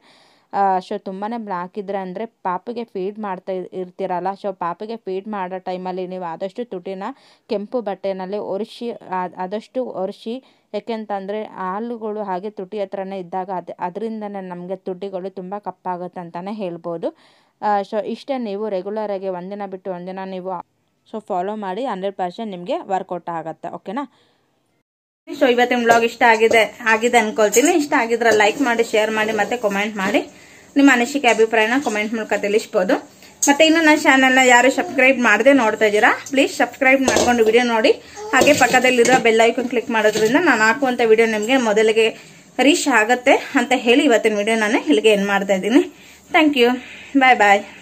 ಸೊ ತುಂಬಾ ಬ್ಲ್ಯಾಕ್ ಇದ್ರೆ ಅಂದರೆ ಪಾಪಿಗೆ ಫೀಡ್ ಮಾಡ್ತಾ ಇರ್- ಇರ್ತೀರಲ್ಲ ಸೊ ಪಾಪಿಗೆ ಫೀಡ್ ಮಾಡೋ ಟೈಮಲ್ಲಿ ನೀವು ಆದಷ್ಟು ತುಟಿನ ಕೆಂಪು ಬಟ್ಟೆನಲ್ಲಿ ಒರೆಸಿ ಆ- ಆದಷ್ಟು ಒರೆಸಿ ಯಾಕೆಂತಂದರೆ ಹಾಲುಗಳು ಹಾಗೆ ತುಟಿ ಹತ್ರನೇ ಇದ್ದಾಗ ಅದು ಅದರಿಂದನೇ ನಮಗೆ ತುಟಿಗಳು ತುಂಬ ಕಪ್ಪಾಗುತ್ತೆ ಅಂತಲೇ ಹೇಳ್ಬೋದು ಸೊ ಇಷ್ಟೇ ನೀವು ರೆಗ್ಯುಲರಾಗಿ ಒಂದಿನ ಬಿಟ್ಟು ಒಂದಿನ ನೀವು ಸೊ ಫಾಲೋ ಮಾಡಿ ಹಂಡ್ರೆಡ್ ಪರ್ಸೆಂಟ್ ನಿಮಗೆ ವರ್ಕೌಟ್ ಆಗುತ್ತೆ ಓಕೆನಾ ಸೊ ಇವತ್ತಿನ ಬ್ಲಾಗ್ ಇಷ್ಟ ಆಗಿದೆ ಆಗಿದೆ ಅನ್ಕೊಳ್ತೀನಿ ಇಷ್ಟ ಆಗಿದ್ರೆ ಲೈಕ್ ಮಾಡಿ ಶೇರ್ ಮಾಡಿ ಮತ್ತೆ ಕಮೆಂಟ್ ಮಾಡಿ ನಿಮ್ಮ ಅನಿಸಿಕೆ ಅಭಿಪ್ರಾಯನ ಕಮೆಂಟ್ ಮೂಲಕ ತಿಳಿಸ್ಬೋದು ಮತ್ತೆ ಇನ್ನು ನನ್ನ ಚಾನೆಲ್ನ ಯಾರು ಸಬ್ಸ್ಕ್ರೈಬ್ ಮಾಡದೆ ನೋಡ್ತಾ ಇದ್ದೀರಾ ಪ್ಲೀಸ್ ಸಬ್ಸ್ಕ್ರೈಬ್ ಮಾಡ್ಕೊಂಡು ವಿಡಿಯೋ ನೋಡಿ ಹಾಗೆ ಪಕ್ಕದಲ್ಲಿರೋ ಬೆಲ್ ಐಕನ್ ಕ್ಲಿಕ್ ಮಾಡೋದ್ರಿಂದ ನಾನು ಹಾಕುವಂತ ವಿಡಿಯೋ ನಿಮಗೆ ಮೊದಲಿಗೆ ರೀಚ್ ಆಗುತ್ತೆ ಅಂತ ಹೇಳಿ ಇವತ್ತಿನ ವಿಡಿಯೋ ನಾನು ಇಲ್ಲಿಗೆ ಏನು ಮಾಡ್ತಾ ಇದ್ದೀನಿ ಥ್ಯಾಂಕ್ ಯು ಬಾಯ್ ಬಾಯ್